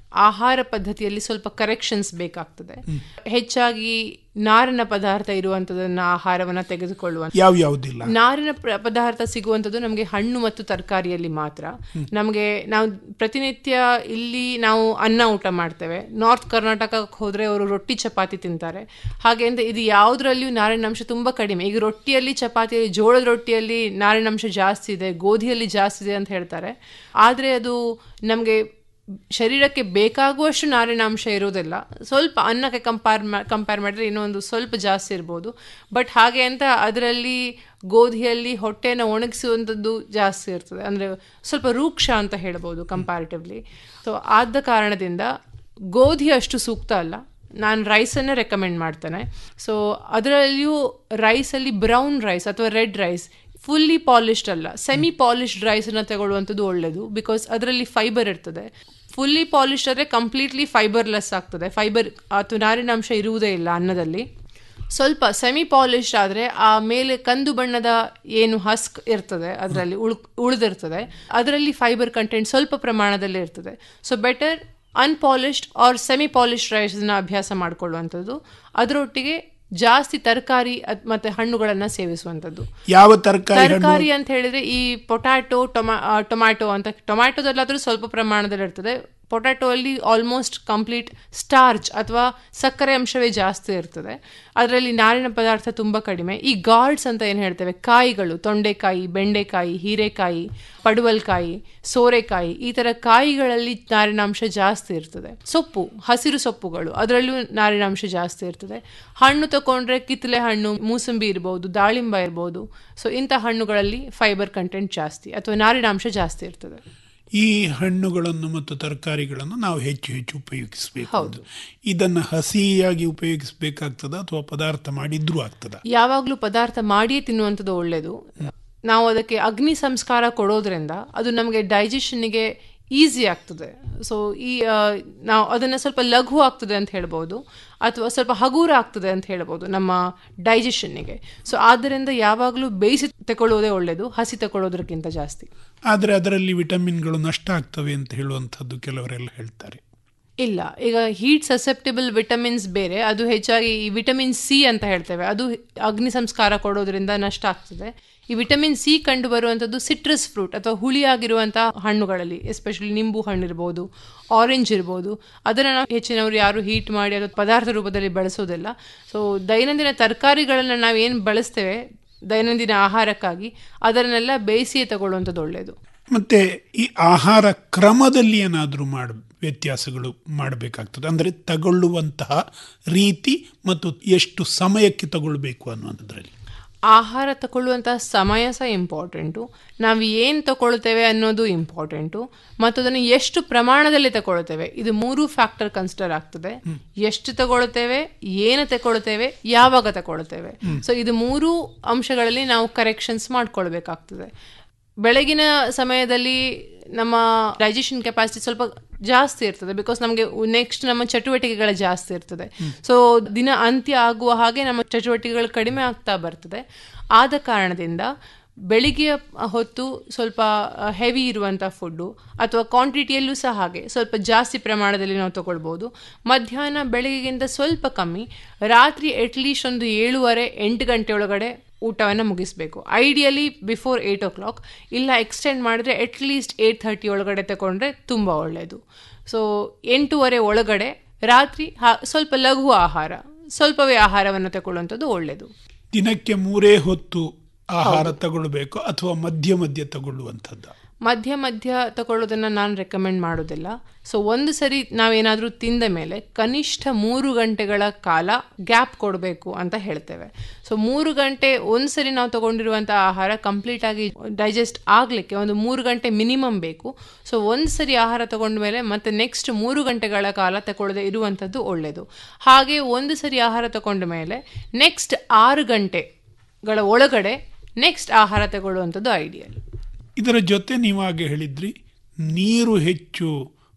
ಆಹಾರ ಪದ್ಧತಿಯಲ್ಲಿ ಸ್ವಲ್ಪ ಕರೆಕ್ಷನ್ಸ್ ಬೇಕಾಗ್ತದೆ ಹೆಚ್ಚಾಗಿ ನಾರಿನ ಪದಾರ್ಥ ಇರುವಂತದನ್ನ ಆಹಾರವನ್ನ ತೆಗೆದುಕೊಳ್ಳುವ ಯಾವ ಯಾವುದಿಲ್ಲ ನಾರಿನ ಪ್ರ- ಪದಾರ್ಥ ಸಿಗುವಂಥದ್ದು ನಮಗೆ ಹಣ್ಣು ಮತ್ತು ತರಕಾರಿಯಲ್ಲಿ ಮಾತ್ರ ನಮಗೆ ನಾವು ಪ್ರತಿನಿತ್ಯ ಇಲ್ಲಿ ನಾವು ಅನ್ನ ಊಟ ಮಾಡ್ತೇವೆ ನಾರ್ತ್ ಕರ್ನಾಟಕಕ್ಕೆ ಹೋದ್ರೆ ಅವರು ರೊಟ್ಟಿ ಚಪಾತಿ ತಿಂತಾರೆ ಹಾಗೆ ಅಂತ ಇದು ಯಾವುದರಲ್ಲಿಯೂ ನಾರಿನಾಂಶ ತುಂಬಾ ಕಡಿಮೆ ಈಗ ರೊಟ್ಟಿಯಲ್ಲಿ ಚಪಾತಿಯಲ್ಲಿ ಜೋಳದ ರೊಟ್ಟಿಯಲ್ಲಿ ನಾರಿನಾಂಶ ಜಾಸ್ತಿ ಇದೆ ಗೋಧಿಯಲ್ಲಿ ಜಾಸ್ತಿ ಇದೆ ಅಂತ ಹೇಳ್ತಾರೆ ಆದರೆ ಅದು ನಮಗೆ ಶರೀರಕ್ಕೆ ಬೇಕಾಗುವಷ್ಟು ನಾರಿನಾಂಶ ಇರುವುದಿಲ್ಲ ಸ್ವಲ್ಪ ಅನ್ನಕ್ಕೆ ಕಂಪೇರ್ ಕಂಪೇರ್ ಮಾಡಿದ್ರೆ ಇನ್ನೊಂದು ಸ್ವಲ್ಪ ಜಾಸ್ತಿ ಇರ್ಬೋದು ಬಟ್ ಹಾಗೆ ಅಂತ ಅದರಲ್ಲಿ ಗೋಧಿಯಲ್ಲಿ ಹೊಟ್ಟೆನ ಒಣಗಿಸುವಂಥದ್ದು ಜಾಸ್ತಿ ಇರ್ತದೆ ಅಂದರೆ ಸ್ವಲ್ಪ ರೂಕ್ಷ ಅಂತ ಹೇಳ್ಬೋದು ಕಂಪ್ಯಾರಿಟಿವ್ಲಿ ಸೊ ಆದ ಕಾರಣದಿಂದ ಗೋಧಿ ಅಷ್ಟು ಸೂಕ್ತ ಅಲ್ಲ ನಾನು ರೈಸನ್ನೇ ರೆಕಮೆಂಡ್ ಮಾಡ್ತೇನೆ ಸೊ ಅದರಲ್ಲಿಯೂ ರೈಸಲ್ಲಿ ಬ್ರೌನ್ ರೈಸ್ ಅಥವಾ ರೆಡ್ ರೈಸ್ ಫುಲ್ಲಿ ಪಾಲಿಶ್ಡ್ ಅಲ್ಲ ಸೆಮಿ ಪಾಲಿಶ್ಡ್ ರೈಸನ್ನು ತಗೊಳ್ಳುವಂಥದ್ದು ಒಳ್ಳೆಯದು ಬಿಕಾಸ್ ಅದರಲ್ಲಿ ಫೈಬರ್ ಇರ್ತದೆ ಫುಲ್ಲಿ ಪಾಲಿಶ್ಡ್ ಆದರೆ ಕಂಪ್ಲೀಟ್ಲಿ ಫೈಬರ್ಲೆಸ್ ಆಗ್ತದೆ ಫೈಬರ್ ಅಥವಾ ನಾರಿನಾಂಶ ಇರುವುದೇ ಇಲ್ಲ ಅನ್ನದಲ್ಲಿ ಸ್ವಲ್ಪ ಸೆಮಿ ಪಾಲಿಶ್ಡ್ ಆದರೆ ಆ ಮೇಲೆ ಕಂದು ಬಣ್ಣದ ಏನು ಹಸ್ಕ್ ಇರ್ತದೆ ಅದರಲ್ಲಿ ಉಳ್ ಉಳಿದಿರ್ತದೆ ಅದರಲ್ಲಿ ಫೈಬರ್ ಕಂಟೆಂಟ್ ಸ್ವಲ್ಪ ಪ್ರಮಾಣದಲ್ಲಿ ಇರ್ತದೆ so better unpolished or semi polished ರೈಸ್ನ ಅಭ್ಯಾಸ ಮಾಡಿಕೊಳ್ಳುವಂಥದ್ದು ಅದರೊಟ್ಟಿಗೆ ಜಾಸ್ತಿ ತರಕಾರಿ ಮತ್ತೆ ಹಣ್ಣುಗಳನ್ನ ಸೇವಿಸುವಂಥದ್ದು ಯಾವ ತರಕಾರಿ ಹಣ್ಣು ತರಕಾರಿ ಅಂತ ಹೇಳಿದ್ರೆ ಈ ಪೊಟ್ಯಾಟೊ ಟೊಮಾ ಆ, ಟೊಮ್ಯಾಟೊ ಅಂತ ಟೊಮ್ಯಾಟೊದಲ್ಲಾದ್ರೂ ಸ್ವಲ್ಪ ಪ್ರಮಾಣದಲ್ಲಿ ಇರ್ತದೆ ಪೊಟ್ಯಾಟೊ ಅಲ್ಲಿ ಆಲ್ಮೋಸ್ಟ್ ಕಂಪ್ಲೀಟ್ ಸ್ಟಾರ್ಚ್ ಅಥವಾ ಸಕ್ಕರೆ ಅಂಶವೇ ಜಾಸ್ತಿ ಇರ್ತದೆ ಅದರಲ್ಲಿ ನಾರಿನ ಪದಾರ್ಥ ತುಂಬ ಕಡಿಮೆ ಈ ಗಾರ್ಡ್ಸ್ ಅಂತ ಏನು ಹೇಳ್ತೇವೆ ಕಾಯಿಗಳು ತೊಂಡೆಕಾಯಿ ಬೆಂಡೆಕಾಯಿ ಹೀರೆಕಾಯಿ ಪಡುವಲ್ಕಾಯಿ ಸೋರೆಕಾಯಿ ಈ ಥರ ಕಾಯಿಗಳಲ್ಲಿ ನಾರಿನಾಂಶ ಜಾಸ್ತಿ ಇರ್ತದೆ ಸೊಪ್ಪು ಹಸಿರು ಸೊಪ್ಪುಗಳು ಅದರಲ್ಲೂ ನಾರಿನಾಂಶ ಜಾಸ್ತಿ ಇರ್ತದೆ ಹಣ್ಣು ತಗೊಂಡ್ರೆ ಕಿತ್ತಲೆ ಹಣ್ಣು ಮೂಸಂಬಿ ಇರ್ಬೋದು ದಾಳಿಂಬ ಇರ್ಬೋದು ಸೊ ಇಂಥ ಹಣ್ಣುಗಳಲ್ಲಿ ಫೈಬರ್ ಕಂಟೆಂಟ್ ಜಾಸ್ತಿ ಅಥವಾ ನಾರಿನಾಂಶ ಜಾಸ್ತಿ ಇರ್ತದೆ ಈ ಹಣ್ಣುಗಳನ್ನು ಮತ್ತು ತರಕಾರಿಗಳನ್ನು ನಾವು ಹೆಚ್ಚು ಹೆಚ್ಚು ಉಪಯೋಗಿಸಬೇಕು ಇದನ್ನು ಹಸಿಯಾಗಿ ಉಪಯೋಗಿಸಬೇಕಾಗ್ತದ ಅಥವಾ ಪದಾರ್ಥ ಮಾಡಿದ್ರೂ ಆಗ್ತದ ಯಾವಾಗಲೂ ಪದಾರ್ಥ ಮಾಡಿಯೇ ತಿನ್ನುವಂಥದ್ದು ಒಳ್ಳೆಯದು ನಾವು ಅದಕ್ಕೆ ಅಗ್ನಿ ಸಂಸ್ಕಾರ ಕೊಡೋದ್ರಿಂದ ಅದು ನಮಗೆ ಡೈಜೆಷನ್ನಿಗೆ ಈಸಿ ಆಗ್ತದೆ ಸೊ ಈ ಆ, ನಾವು ಅದನ್ನು ಸ್ವಲ್ಪ ಲಘು ಆಗ್ತದೆ ಅಂತ ಹೇಳ್ಬೋದು ಅಥವಾ ಸ್ವಲ್ಪ ಹಗೂರ ಆಗ್ತದೆ ಅಂತ ಹೇಳ್ಬೋದು ನಮ್ಮ ಡೈಜೆಷನ್ನಿಗೆ ಸೊ ಆದ್ದರಿಂದ ಯಾವಾಗಲೂ ಬೇಯಿಸಿ ತಗೊಳ್ಳೋದೇ ಒಳ್ಳೆಯದು ಹಸಿ ತಗೊಳ್ಳೋದಕ್ಕಿಂತ ಜಾಸ್ತಿ ಆದರೆ ಅದರಲ್ಲಿ ವಿಟಮಿನ್ಗಳು ನಷ್ಟ ಆಗ್ತವೆ ಅಂತ ಹೇಳುವಂಥದ್ದು ಕೆಲವರೆಲ್ಲ ಹೇಳ್ತಾರೆ ಇಲ್ಲ ಈಗ ಹೀಟ್ ಸಸೆಪ್ಟಿಬಲ್ ವಿಟಮಿನ್ಸ್ ಬೇರೆ ಅದು ಹೆಚ್ಚಾಗಿ ಈ ವಿಟಮಿನ್ ಸಿ ಅಂತ ಹೇಳ್ತೇವೆ ಅದು ಅಗ್ನಿ ಸಂಸ್ಕಾರ ಕೊಡೋದ್ರಿಂದ ನಷ್ಟ ಆಗ್ತದೆ ಈ ವಿಟಮಿನ್ ಸಿ ಕಂಡು ಬರುವಂಥದ್ದು ಸಿಟ್ರಸ್ ಫ್ರೂಟ್ ಅಥವಾ ಹುಳಿಯಾಗಿರುವಂಥ ಹಣ್ಣುಗಳಲ್ಲಿ ಎಸ್ಪೆಷಲಿ ನಿಂಬು ಹಣ್ಣು ಇರ್ಬೋದು ಆರೆಂಜ್ ಇರ್ಬೋದು ಅದನ್ನು ನಾವು ಹೆಚ್ಚಿನವರು ಯಾರು ಹೀಟ್ ಮಾಡಿ ಅದು ಪದಾರ್ಥ ರೂಪದಲ್ಲಿ ಬಳಸೋದಿಲ್ಲ ಸೊ ದೈನಂದಿನ ತರಕಾರಿಗಳನ್ನು ನಾವು ಏನು ಬಳಸ್ತೇವೆ ದೈನಂದಿನ ಆಹಾರಕ್ಕಾಗಿ ಅದನ್ನೆಲ್ಲ ಬೇಯಿಸಿಯೇ ತಗೊಳ್ಳುವಂಥದ್ದು ಒಳ್ಳೆಯದು ಮತ್ತೆ ಈ ಆಹಾರ ಕ್ರಮದಲ್ಲಿ ಏನಾದರೂ ಮಾಡ ವ್ಯತ್ಯಾಸಗಳು ಮಾಡಬೇಕಾಗ್ತದೆ ಅಂದರೆ ತಗೊಳ್ಳುವಂತಹ ರೀತಿ ಮತ್ತು ಎಷ್ಟು ಸಮಯಕ್ಕೆ ತಗೊಳ್ಬೇಕು ಅನ್ನೋದ್ರಲ್ಲಿ ಆಹಾರ ತಗೊಳ್ಳುವಂಥ ಸಮಯ ಸಹ ಇಂಪಾರ್ಟೆಂಟು ನಾವು ಏನು ತಗೊಳ್ತೇವೆ ಅನ್ನೋದು ಇಂಪಾರ್ಟೆಂಟು ಮತ್ತು ಅದನ್ನು ಎಷ್ಟು ಪ್ರಮಾಣದಲ್ಲಿ ತಗೊಳ್ತೇವೆ ಇದು ಮೂರು ಫ್ಯಾಕ್ಟರ್ ಕನ್ಸಿಡರ್ ಆಗ್ತದೆ ಎಷ್ಟು ತಗೊಳ್ತೇವೆ ಏನು ತಗೊಳ್ತೇವೆ ಯಾವಾಗ ತಗೊಳ್ತೇವೆ ಸೊ ಇದು ಮೂರು ಅಂಶಗಳಲ್ಲಿ ನಾವು ಕರೆಕ್ಷನ್ಸ್ ಮಾಡ್ಕೊಳ್ಬೇಕಾಗ್ತದೆ ಬೆಳಗಿನ ಸಮಯದಲ್ಲಿ ನಮ್ಮ ಡೈಜೆಷನ್ ಕೆಪಾಸಿಟಿ ಸ್ವಲ್ಪ ಜಾಸ್ತಿ ಇರ್ತದೆ ಬಿಕಾಸ್ ನಮಗೆ ನೆಕ್ಸ್ಟ್ ನಮ್ಮ ಚಟುವಟಿಕೆಗಳು ಜಾಸ್ತಿ ಇರ್ತದೆ ಸೊ ದಿನ ಅಂತ್ಯ ಆಗುವ ಹಾಗೆ ನಮ್ಮ ಚಟುವಟಿಕೆಗಳು ಕಡಿಮೆ ಆಗ್ತಾ ಬರ್ತದೆ ಆದ ಕಾರಣದಿಂದ ಬೆಳಿಗ್ಗೆ ಹೊತ್ತು ಸ್ವಲ್ಪ ಹೆವಿ ಇರುವಂಥ ಫುಡ್ಡು ಅಥವಾ ಕ್ವಾಂಟಿಟಿಯಲ್ಲೂ ಸಹ ಹಾಗೆ ಸ್ವಲ್ಪ ಜಾಸ್ತಿ ಪ್ರಮಾಣದಲ್ಲಿ ನಾವು ತಗೊಳ್ಬೋದು ಮಧ್ಯಾಹ್ನ ಬೆಳಗ್ಗೆಗಿಂತ ಸ್ವಲ್ಪ ಕಮ್ಮಿ ರಾತ್ರಿ ಅಟ್ಲೀಸ್ಟ್ ಒಂದು ಏಳುವರೆ ಎಂಟು ಗಂಟೆ ಒಳಗಡೆ ಊಟವನ್ನು ಮುಗಿಸ್ಬೇಕು ideally before eight o'clock ಇಲ್ಲ ಎಕ್ಸ್ಟೆಂಡ್ ಮಾಡಿದ್ರೆ ಅಟ್ಲೀಸ್ಟ್ ಏಯ್ಟ್ ಥರ್ಟಿ ಒಳಗಡೆ ತಗೊಂಡ್ರೆ ತುಂಬ ಒಳ್ಳೆಯದು ಸೊ ಎಂಟೂವರೆ ಒಳಗಡೆ ರಾತ್ರಿ ಹಾ- ಸ್ವಲ್ಪ ಲಘು ಆಹಾರ ಸ್ವಲ್ಪವೇ ಆಹಾರವನ್ನು ತಗೊಳ್ಳುವಂಥದ್ದು ಒಳ್ಳೆಯದು ದಿನಕ್ಕೆ ಮೂರೇ ಹೊತ್ತು ಆಹಾರ ತಗೊಳ್ಬೇಕು ಅಥವಾ ಮಧ್ಯ ಮಧ್ಯ ತಗೊಳ್ಳುವಂಥದ್ದು ಮಧ್ಯ ಮಧ್ಯ ತಗೊಳ್ಳೋದನ್ನು ನಾನು ರೆಕಮೆಂಡ್ ಮಾಡೋದಿಲ್ಲ ಸೊ ಒಂದು ಸರಿ ನಾವೇನಾದರೂ ತಿಂದ ಮೇಲೆ ಕನಿಷ್ಠ ಮೂರು ಗಂಟೆಗಳ ಕಾಲ ಗ್ಯಾಪ್ ಕೊಡಬೇಕು ಅಂತ ಹೇಳ್ತೇವೆ ಸೊ ಮೂರು ಗಂಟೆ ಒಂದು ಸರಿ ನಾವು ತಗೊಂಡಿರುವಂಥ ಆಹಾರ ಕಂಪ್ಲೀಟಾಗಿ ಡೈಜೆಸ್ಟ್ ಆಗಲಿಕ್ಕೆ ಒಂದು ಮೂರು ಗಂಟೆ ಮಿನಿಮಮ್ ಬೇಕು ಸೊ ಒಂದು ಸರಿ ಆಹಾರ ತಗೊಂಡ ಮೇಲೆ ಮತ್ತೆ ನೆಕ್ಸ್ಟ್ ಮೂರು ಗಂಟೆಗಳ ಕಾಲ ತಗೊಳ್ಳದೆ ಇರುವಂಥದ್ದು ಒಳ್ಳೆಯದು ಹಾಗೆ ಒಂದು ಸರಿ ಆಹಾರ ತಗೊಂಡ ಮೇಲೆ ನೆಕ್ಸ್ಟ್ ಆರು ಗಂಟೆಗಳ ಒಳಗಡೆ ನೆಕ್ಸ್ಟ್ ಆಹಾರ ತಗೊಳ್ಳುವಂಥದ್ದು ಐಡಿಯಲ್ ಇದರ ಜೊತೆ ನೀವು ಹಾಗೆ ಹೇಳಿದ್ರಿ ನೀರು ಹೆಚ್ಚು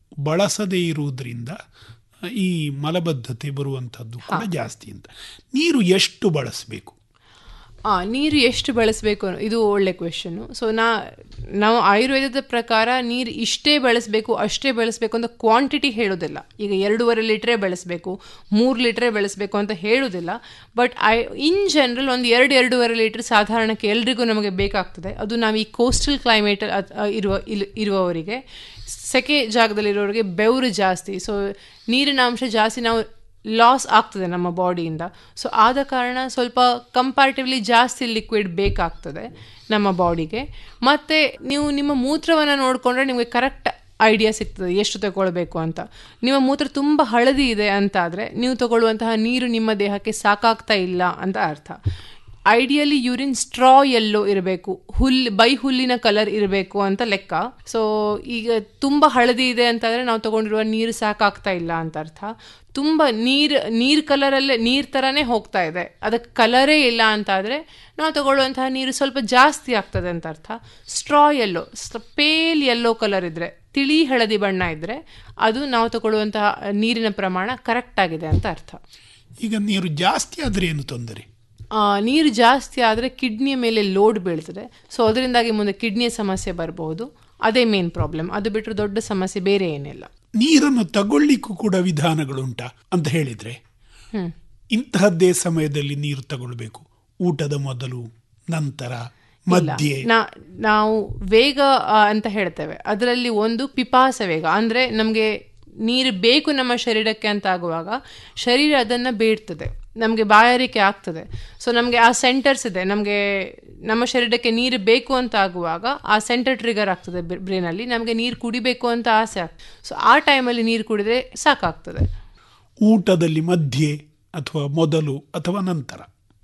ಬಳಸದೇ ಇರುವುದರಿಂದ ಈ ಮಲಬದ್ಧತೆ ಬರುವಂಥದ್ದು ಕೂಡ ಜಾಸ್ತಿ ಅಂತ ನೀರು ಎಷ್ಟು ಬಳಸಬೇಕು ಆ ನೀರು ಎಷ್ಟು ಬಳಸಬೇಕು ಇದು ಒಳ್ಳೆ ಕ್ವೆಶನ್ ಸೊ ನಾ ನಾವು ಆಯುರ್ವೇದದ ಪ್ರಕಾರ ನೀರು ಇಷ್ಟೇ ಬೆಳೆಸಬೇಕು ಅಷ್ಟೇ ಬೆಳೆಸಬೇಕು ಅಂತ ಕ್ವಾಂಟಿಟಿ ಹೇಳೋದಿಲ್ಲ ಈಗ ಎರಡೂವರೆ ಲೀಟ್ರೇ ಬೆಳೆಸಬೇಕು ಮೂರು ಲೀಟ್ರೇ ಬೆಳೆಸಬೇಕು ಅಂತ ಹೇಳೋದಿಲ್ಲ ಬಟ್ ಐ ಇನ್ ಜನರಲ್ ಒಂದು ಎರಡು ಎರಡೂವರೆ ಲೀಟ್ರ್ ಸಾಧಾರಣಕ್ಕೆ ಎಲ್ರಿಗೂ ನಮಗೆ ಬೇಕಾಗ್ತದೆ ಅದು ನಾವು ಈ ಕೋಸ್ಟಲ್ ಕ್ಲೈಮೇಟ್ ಇರುವ ಇಲ್- ಇರುವವರಿಗೆ ಸೆಕೆ ಜಾಗದಲ್ಲಿರೋರಿಗೆ ಬೆವರು ಜಾಸ್ತಿ ಸೊ ನೀರಿನ ಅಂಶ ಜಾಸ್ತಿ ನಾವು ಲಾಸ್ ಆಗ್ತದೆ ನಮ್ಮ ಬಾಡಿಯಿಂದ ಸೊ ಆದ ಕಾರಣ ಸ್ವಲ್ಪ ಕಂಪ್ಯಾರಿಟಿವ್ಲಿ ಜಾಸ್ತಿ ಲಿಕ್ವಿಡ್ ಬೇಕಾಗ್ತದೆ ನಮ್ಮ ಬಾಡಿಗೆ ಮತ್ತು ನೀವು ನಿಮ್ಮ ಮೂತ್ರವನ್ನು ನೋಡಿಕೊಂಡ್ರೆ ನಿಮಗೆ ಕರೆಕ್ಟ್ ಐಡಿಯಾ ಸಿಗ್ತದೆ ಎಷ್ಟು ತಗೊಳ್ಬೇಕು ಅಂತ ನಿಮ್ಮ ಮೂತ್ರ ತುಂಬ ಹಳದಿ ಇದೆ ಅಂತ ಆದರೆ ನೀವು ತಗೊಳ್ಳುವಂತಹ ನೀರು ನಿಮ್ಮ ದೇಹಕ್ಕೆ ಸಾಕಾಗ್ತಾ ಇಲ್ಲ ಅಂತ ಅರ್ಥ ಐಡಿಯಲಿ ಯೂರಿನ್ ಸ್ಟ್ರಾ ಎಲ್ಲೋ ಇರಬೇಕು ಹುಲ್ ಬೈ ಹುಲ್ಲಿನ ಕಲರ್ ಇರಬೇಕು ಅಂತ ಲೆಕ್ಕ ಸೊ ಈಗ ತುಂಬ ಹಳದಿ ಇದೆ ಅಂತಂದರೆ ನಾವು ತಗೊಂಡಿರುವ ನೀರು ಸಾಕಾಗ್ತಾ ಇಲ್ಲ ಅಂತ ಅರ್ಥ ತುಂಬ ನೀರು ನೀರು ಕಲರಲ್ಲೇ ನೀರು ಥರನೇ ಹೋಗ್ತಾ ಇದೆ ಅದಕ್ಕೆ ಕಲರೇ ಇಲ್ಲ ಅಂತಾದರೆ ನಾವು ತಗೊಳ್ಳುವಂತಹ ನೀರು ಸ್ವಲ್ಪ ಜಾಸ್ತಿ ಆಗ್ತದೆ ಅಂತ ಅರ್ಥ straw yellow pale yellow colour ಇದ್ದರೆ ತಿಳಿ ಹಳದಿ ಬಣ್ಣ ಇದ್ದರೆ ಅದು ನಾವು ತಗೊಳ್ಳುವಂತಹ ನೀರಿನ ಪ್ರಮಾಣ ಕರೆಕ್ಟ್ ಆಗಿದೆ ಅಂತ ಅರ್ಥ ಈಗ ನೀರು ಜಾಸ್ತಿ ಆದರೆ ಏನು ತೊಂದರೆ ಆ, ನೀರು ಜಾಸ್ತಿ ಆದರೆ ಕಿಡ್ನಿಯ ಮೇಲೆ ಲೋಡ್ ಬೀಳ್ತದೆ ಸೊ ಅದರಿಂದಾಗಿ ಮುಂದೆ ಕಿಡ್ನಿಯ ಸಮಸ್ಯೆ ಬರಬಹುದು ಅದೇ ಮೇನ್ ಪ್ರಾಬ್ಲಮ್ ಅದು ಬಿಟ್ಟರೆ ದೊಡ್ಡ ಸಮಸ್ಯೆ ಬೇರೆ ಏನಿಲ್ಲ ನೀರನ್ನು ತಗೊಳ್ಳಿಕ್ಕೂ ಕೂಡ ವಿಧಾನಗಳುಂಟಾ ಅಂತ ಹೇಳಿದ್ರೆ ಹ್ಮ್. ಇಂತಹದ್ದೇ ಸಮಯದಲ್ಲಿ ನೀರು ತಗೊಳ್ಬೇಕು ಊಟದ ಮೊದಲು ನಂತರ ಮಧ್ಯೆ ನಾ- ನಾವು ವೇಗ ಆ, ಅಂತ ಹೇಳ್ತೇವೆ ಅದರಲ್ಲಿ ಒಂದು ಪಿಪಾಸ ವೇಗ ಅಂದ್ರೆ ನಮಗೆ ನೀರು ಬೇಕು ನಮ್ಮ ಶರೀರಕ್ಕೆ ಅಂತ ಆಗುವಾಗ ಶರೀರ ಅದನ್ನು ಬೇಡ್ತದೆ ನಮಗೆ ಬಾಯಾರಿಕೆ ಆಗ್ತದೆ ಸೊ ನಮಗೆ ಆ ಸೆಂಟರ್ಸ್ ಇದೆ ನಮಗೆ ನಮ್ಮ ಶರೀರಕ್ಕೆ ನೀರು ಬೇಕು ಅಂತ ಆಗುವಾಗ ಆ ಸೆಂಟರ್ ಟ್ರಿಗರ್ ಆಗ್ತದೆ ಬ್ರೇನಲ್ಲಿ ನಮಗೆ ನೀರು ಕುಡಿಬೇಕು ಅಂತ ಆಸೆ ಆಗ್ತದೆ ಸೊ ಆ ಟೈಮಲ್ಲಿ ನೀರು ಕುಡಿದ್ರೆ ಸಾಕಾಗ್ತದೆ ಊಟದಲ್ಲಿ ಮಧ್ಯೆ ಅಥವಾ ಮೊದಲು ಅಥವಾ ನಂತರ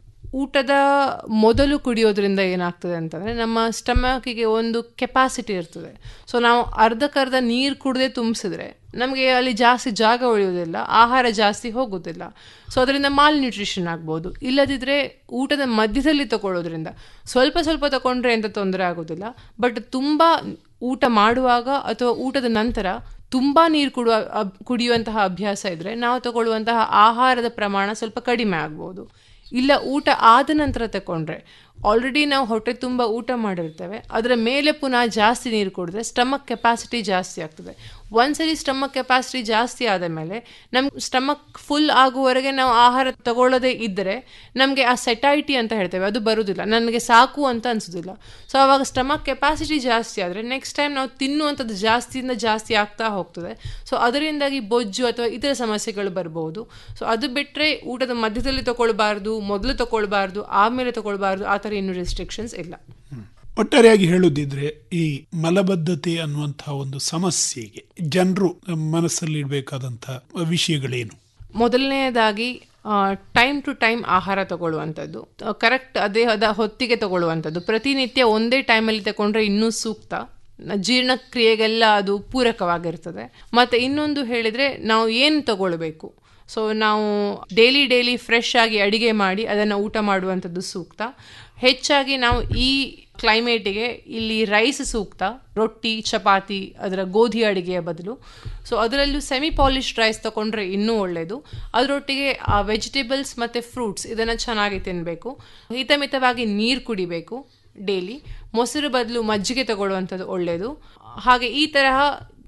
ಊಟದ ಮೊದಲು ಕುಡಿಯೋದ್ರಿಂದ ಏನಾಗ್ತದೆ ಅಂತಂದರೆ ನಮ್ಮ ಸ್ಟಮಕಿಗೆ ಒಂದು ಕೆಪಾಸಿಟಿ ಇರ್ತದೆ ಸೊ ನಾವು ಅರ್ಧಕ್ಕರ್ಧ ನೀರು ಕುಡದೆ ತುಂಬಿಸಿದ್ರೆ ನಮಗೆ ಅಲ್ಲಿ ಜಾಸ್ತಿ ಜಾಗ ಉಳಿಯೋದಿಲ್ಲ ಆಹಾರ ಜಾಸ್ತಿ ಹೋಗೋದಿಲ್ಲ ಸೊ ಅದರಿಂದ ಮಾಲ್ ನ್ಯೂಟ್ರಿಷನ್ ಆಗ್ಬೋದು ಇಲ್ಲದಿದ್ದರೆ ಊಟದ ಮಧ್ಯದಲ್ಲಿ ತಗೊಳ್ಳೋದ್ರಿಂದ ಸ್ವಲ್ಪ ಸ್ವಲ್ಪ ತಗೊಂಡ್ರೆ ಎಂತ ತೊಂದರೆ ಆಗೋದಿಲ್ಲ ಬಟ್ ತುಂಬ ಊಟ ಮಾಡುವಾಗ ಅಥವಾ ಊಟದ ನಂತರ ತುಂಬ ನೀರು ಕುಡುವ ಅಬ್- ಕುಡಿಯುವಂತಹ ಅಭ್ಯಾಸ ಇದ್ದರೆ ನಾವು ತಗೊಳ್ಳುವಂತಹ ಆಹಾರದ ಪ್ರಮಾಣ ಸ್ವಲ್ಪ ಕಡಿಮೆ ಆಗ್ಬೋದು ಇಲ್ಲ ಊಟ ಆದ ನಂತರ ತಗೊಂಡ್ರೆ ಆಲ್ರೆಡಿ ನಾವು ಹೊಟ್ಟೆ ತುಂಬ ಊಟ ಮಾಡಿರ್ತೇವೆ ಅದರ ಮೇಲೆ ಪುನಃ ಜಾಸ್ತಿ ನೀರು ಕುಡಿದ್ರೆ ಸ್ಟಮಕ್ ಕೆಪಾಸಿಟಿ ಜಾಸ್ತಿ ಆಗ್ತದೆ ಒಂದ್ಸಲಿ ಸ್ಟಮಕ್ ಕೆಪಾಸಿಟಿ ಜಾಸ್ತಿ ಆದ ಮೇಲೆ ನಮ್ಮ ಸ್ಟಮಕ್ ಫುಲ್ ಆಗುವವರೆಗೆ ನಾವು ಆಹಾರ ತಗೊಳ್ಳೋದೇ ಇದ್ದರೆ ನಮಗೆ ಆ ಸೆಟೈಟಿ ಅಂತ ಹೇಳ್ತೇವೆ ಅದು ಬರುವುದಿಲ್ಲ ನನಗೆ ಸಾಕು ಅಂತ ಅನಿಸೋದಿಲ್ಲ ಸೊ ಆವಾಗ ಸ್ಟಮಕ್ ಕೆಪಾಸಿಟಿ ಜಾಸ್ತಿ ಆದರೆ ನೆಕ್ಸ್ಟ್ ಟೈಮ್ ನಾವು ತಿನ್ನುವಂಥದ್ದು ಜಾಸ್ತಿಯಿಂದ ಜಾಸ್ತಿ ಆಗ್ತಾ ಹೋಗ್ತದೆ ಸೊ ಅದರಿಂದಾಗಿ ಬೊಜ್ಜು ಅಥವಾ ಇತರ ಸಮಸ್ಯೆಗಳು ಬರಬಹುದು ಸೊ ಅದು ಬಿಟ್ಟರೆ ಊಟದ ಮಧ್ಯದಲ್ಲಿ ತಗೊಳ್ಬಾರ್ದು ಮೊದಲು ತಗೊಳ್ಬಾರ್ದು ಆಮೇಲೆ ತಗೊಳ್ಬಾರ್ದು ಆ ಥರ ಇನ್ನೂ ರೆಸ್ಟ್ರಿಕ್ಷನ್ಸ್ ಇಲ್ಲ ಒಟ್ಟಾರೆಯಾಗಿ ಹೇಳುದಿದ್ರೆ ಈ ಮಲಬದ್ಧತೆ ಅನ್ನುವಂತಹ ಒಂದು ಸಮಸ್ಯೆಗೆ ಜನರು ಮನಸ್ಸಲ್ಲಿ ಇಡಬೇಕಾದಂತಹ ವಿಷಯಗಳೇನು ಮೊದಲನೆಯದಾಗಿ ಟೈಮ್ ಟು ಟೈಮ್ ಆಹಾರ ತಗೊಳ್ಳುವಂಥದ್ದು ಕರೆಕ್ಟ್ ಅದೇ ಅದ ಹೊತ್ತಿಗೆ ತಗೊಳ್ಳುವಂಥದ್ದು ಪ್ರತಿನಿತ್ಯ ಒಂದೇ ಟೈಮಲ್ಲಿ ತಗೊಂಡ್ರೆ ಇನ್ನೂ ಸೂಕ್ತ ನ- ಜೀರ್ಣಕ್ರಿಯೆಗೆಲ್ಲ ಅದು ಪೂರಕವಾಗಿರ್ತದೆ ಮತ್ತು ಇನ್ನೊಂದು ಹೇಳಿದರೆ ನಾವು ಏನು ತಗೊಳ್ಬೇಕು ಸೊ ನಾವು ಡೈಲಿ ಡೈಲಿ ಫ್ರೆಶ್ ಆಗಿ ಅಡಿಗೆ ಮಾಡಿ ಅದನ್ನು ಊಟ ಮಾಡುವಂಥದ್ದು ಸೂಕ್ತ ಹೆಚ್ಚಾಗಿ ನಾವು ಈ ಕ್ಲೈಮೇಟಿಗೆ ಇಲ್ಲಿ ರೈಸ್ ಸೂಕ್ತ ರೊಟ್ಟಿ ಚಪಾತಿ ಅದರ ಗೋಧಿ ಅಡಿಗೆಯ ಬದಲು ಸೊ ಅದರಲ್ಲೂ ಸೆಮಿ ಪಾಲಿಶ್ಡ್ ರೈಸ್ ತಗೊಂಡ್ರೆ ಇನ್ನೂ ಒಳ್ಳೆಯದು ಅದರೊಟ್ಟಿಗೆ ಆ ವೆಜಿಟೇಬಲ್ಸ್ ಮತ್ತು ಫ್ರೂಟ್ಸ್ ಇದನ್ನು ಚೆನ್ನಾಗಿ ತಿನ್ನಬೇಕು ಹಿತಮಿತವಾಗಿ ನೀರು ಕುಡಿಬೇಕು ಡೈಲಿ ಮೊಸರು ಬದಲು ಮಜ್ಜಿಗೆ ತಗೊಳ್ಳುವಂಥದ್ದು ಒಳ್ಳೆಯದು ಹಾಗೆ ಈ ತರಹ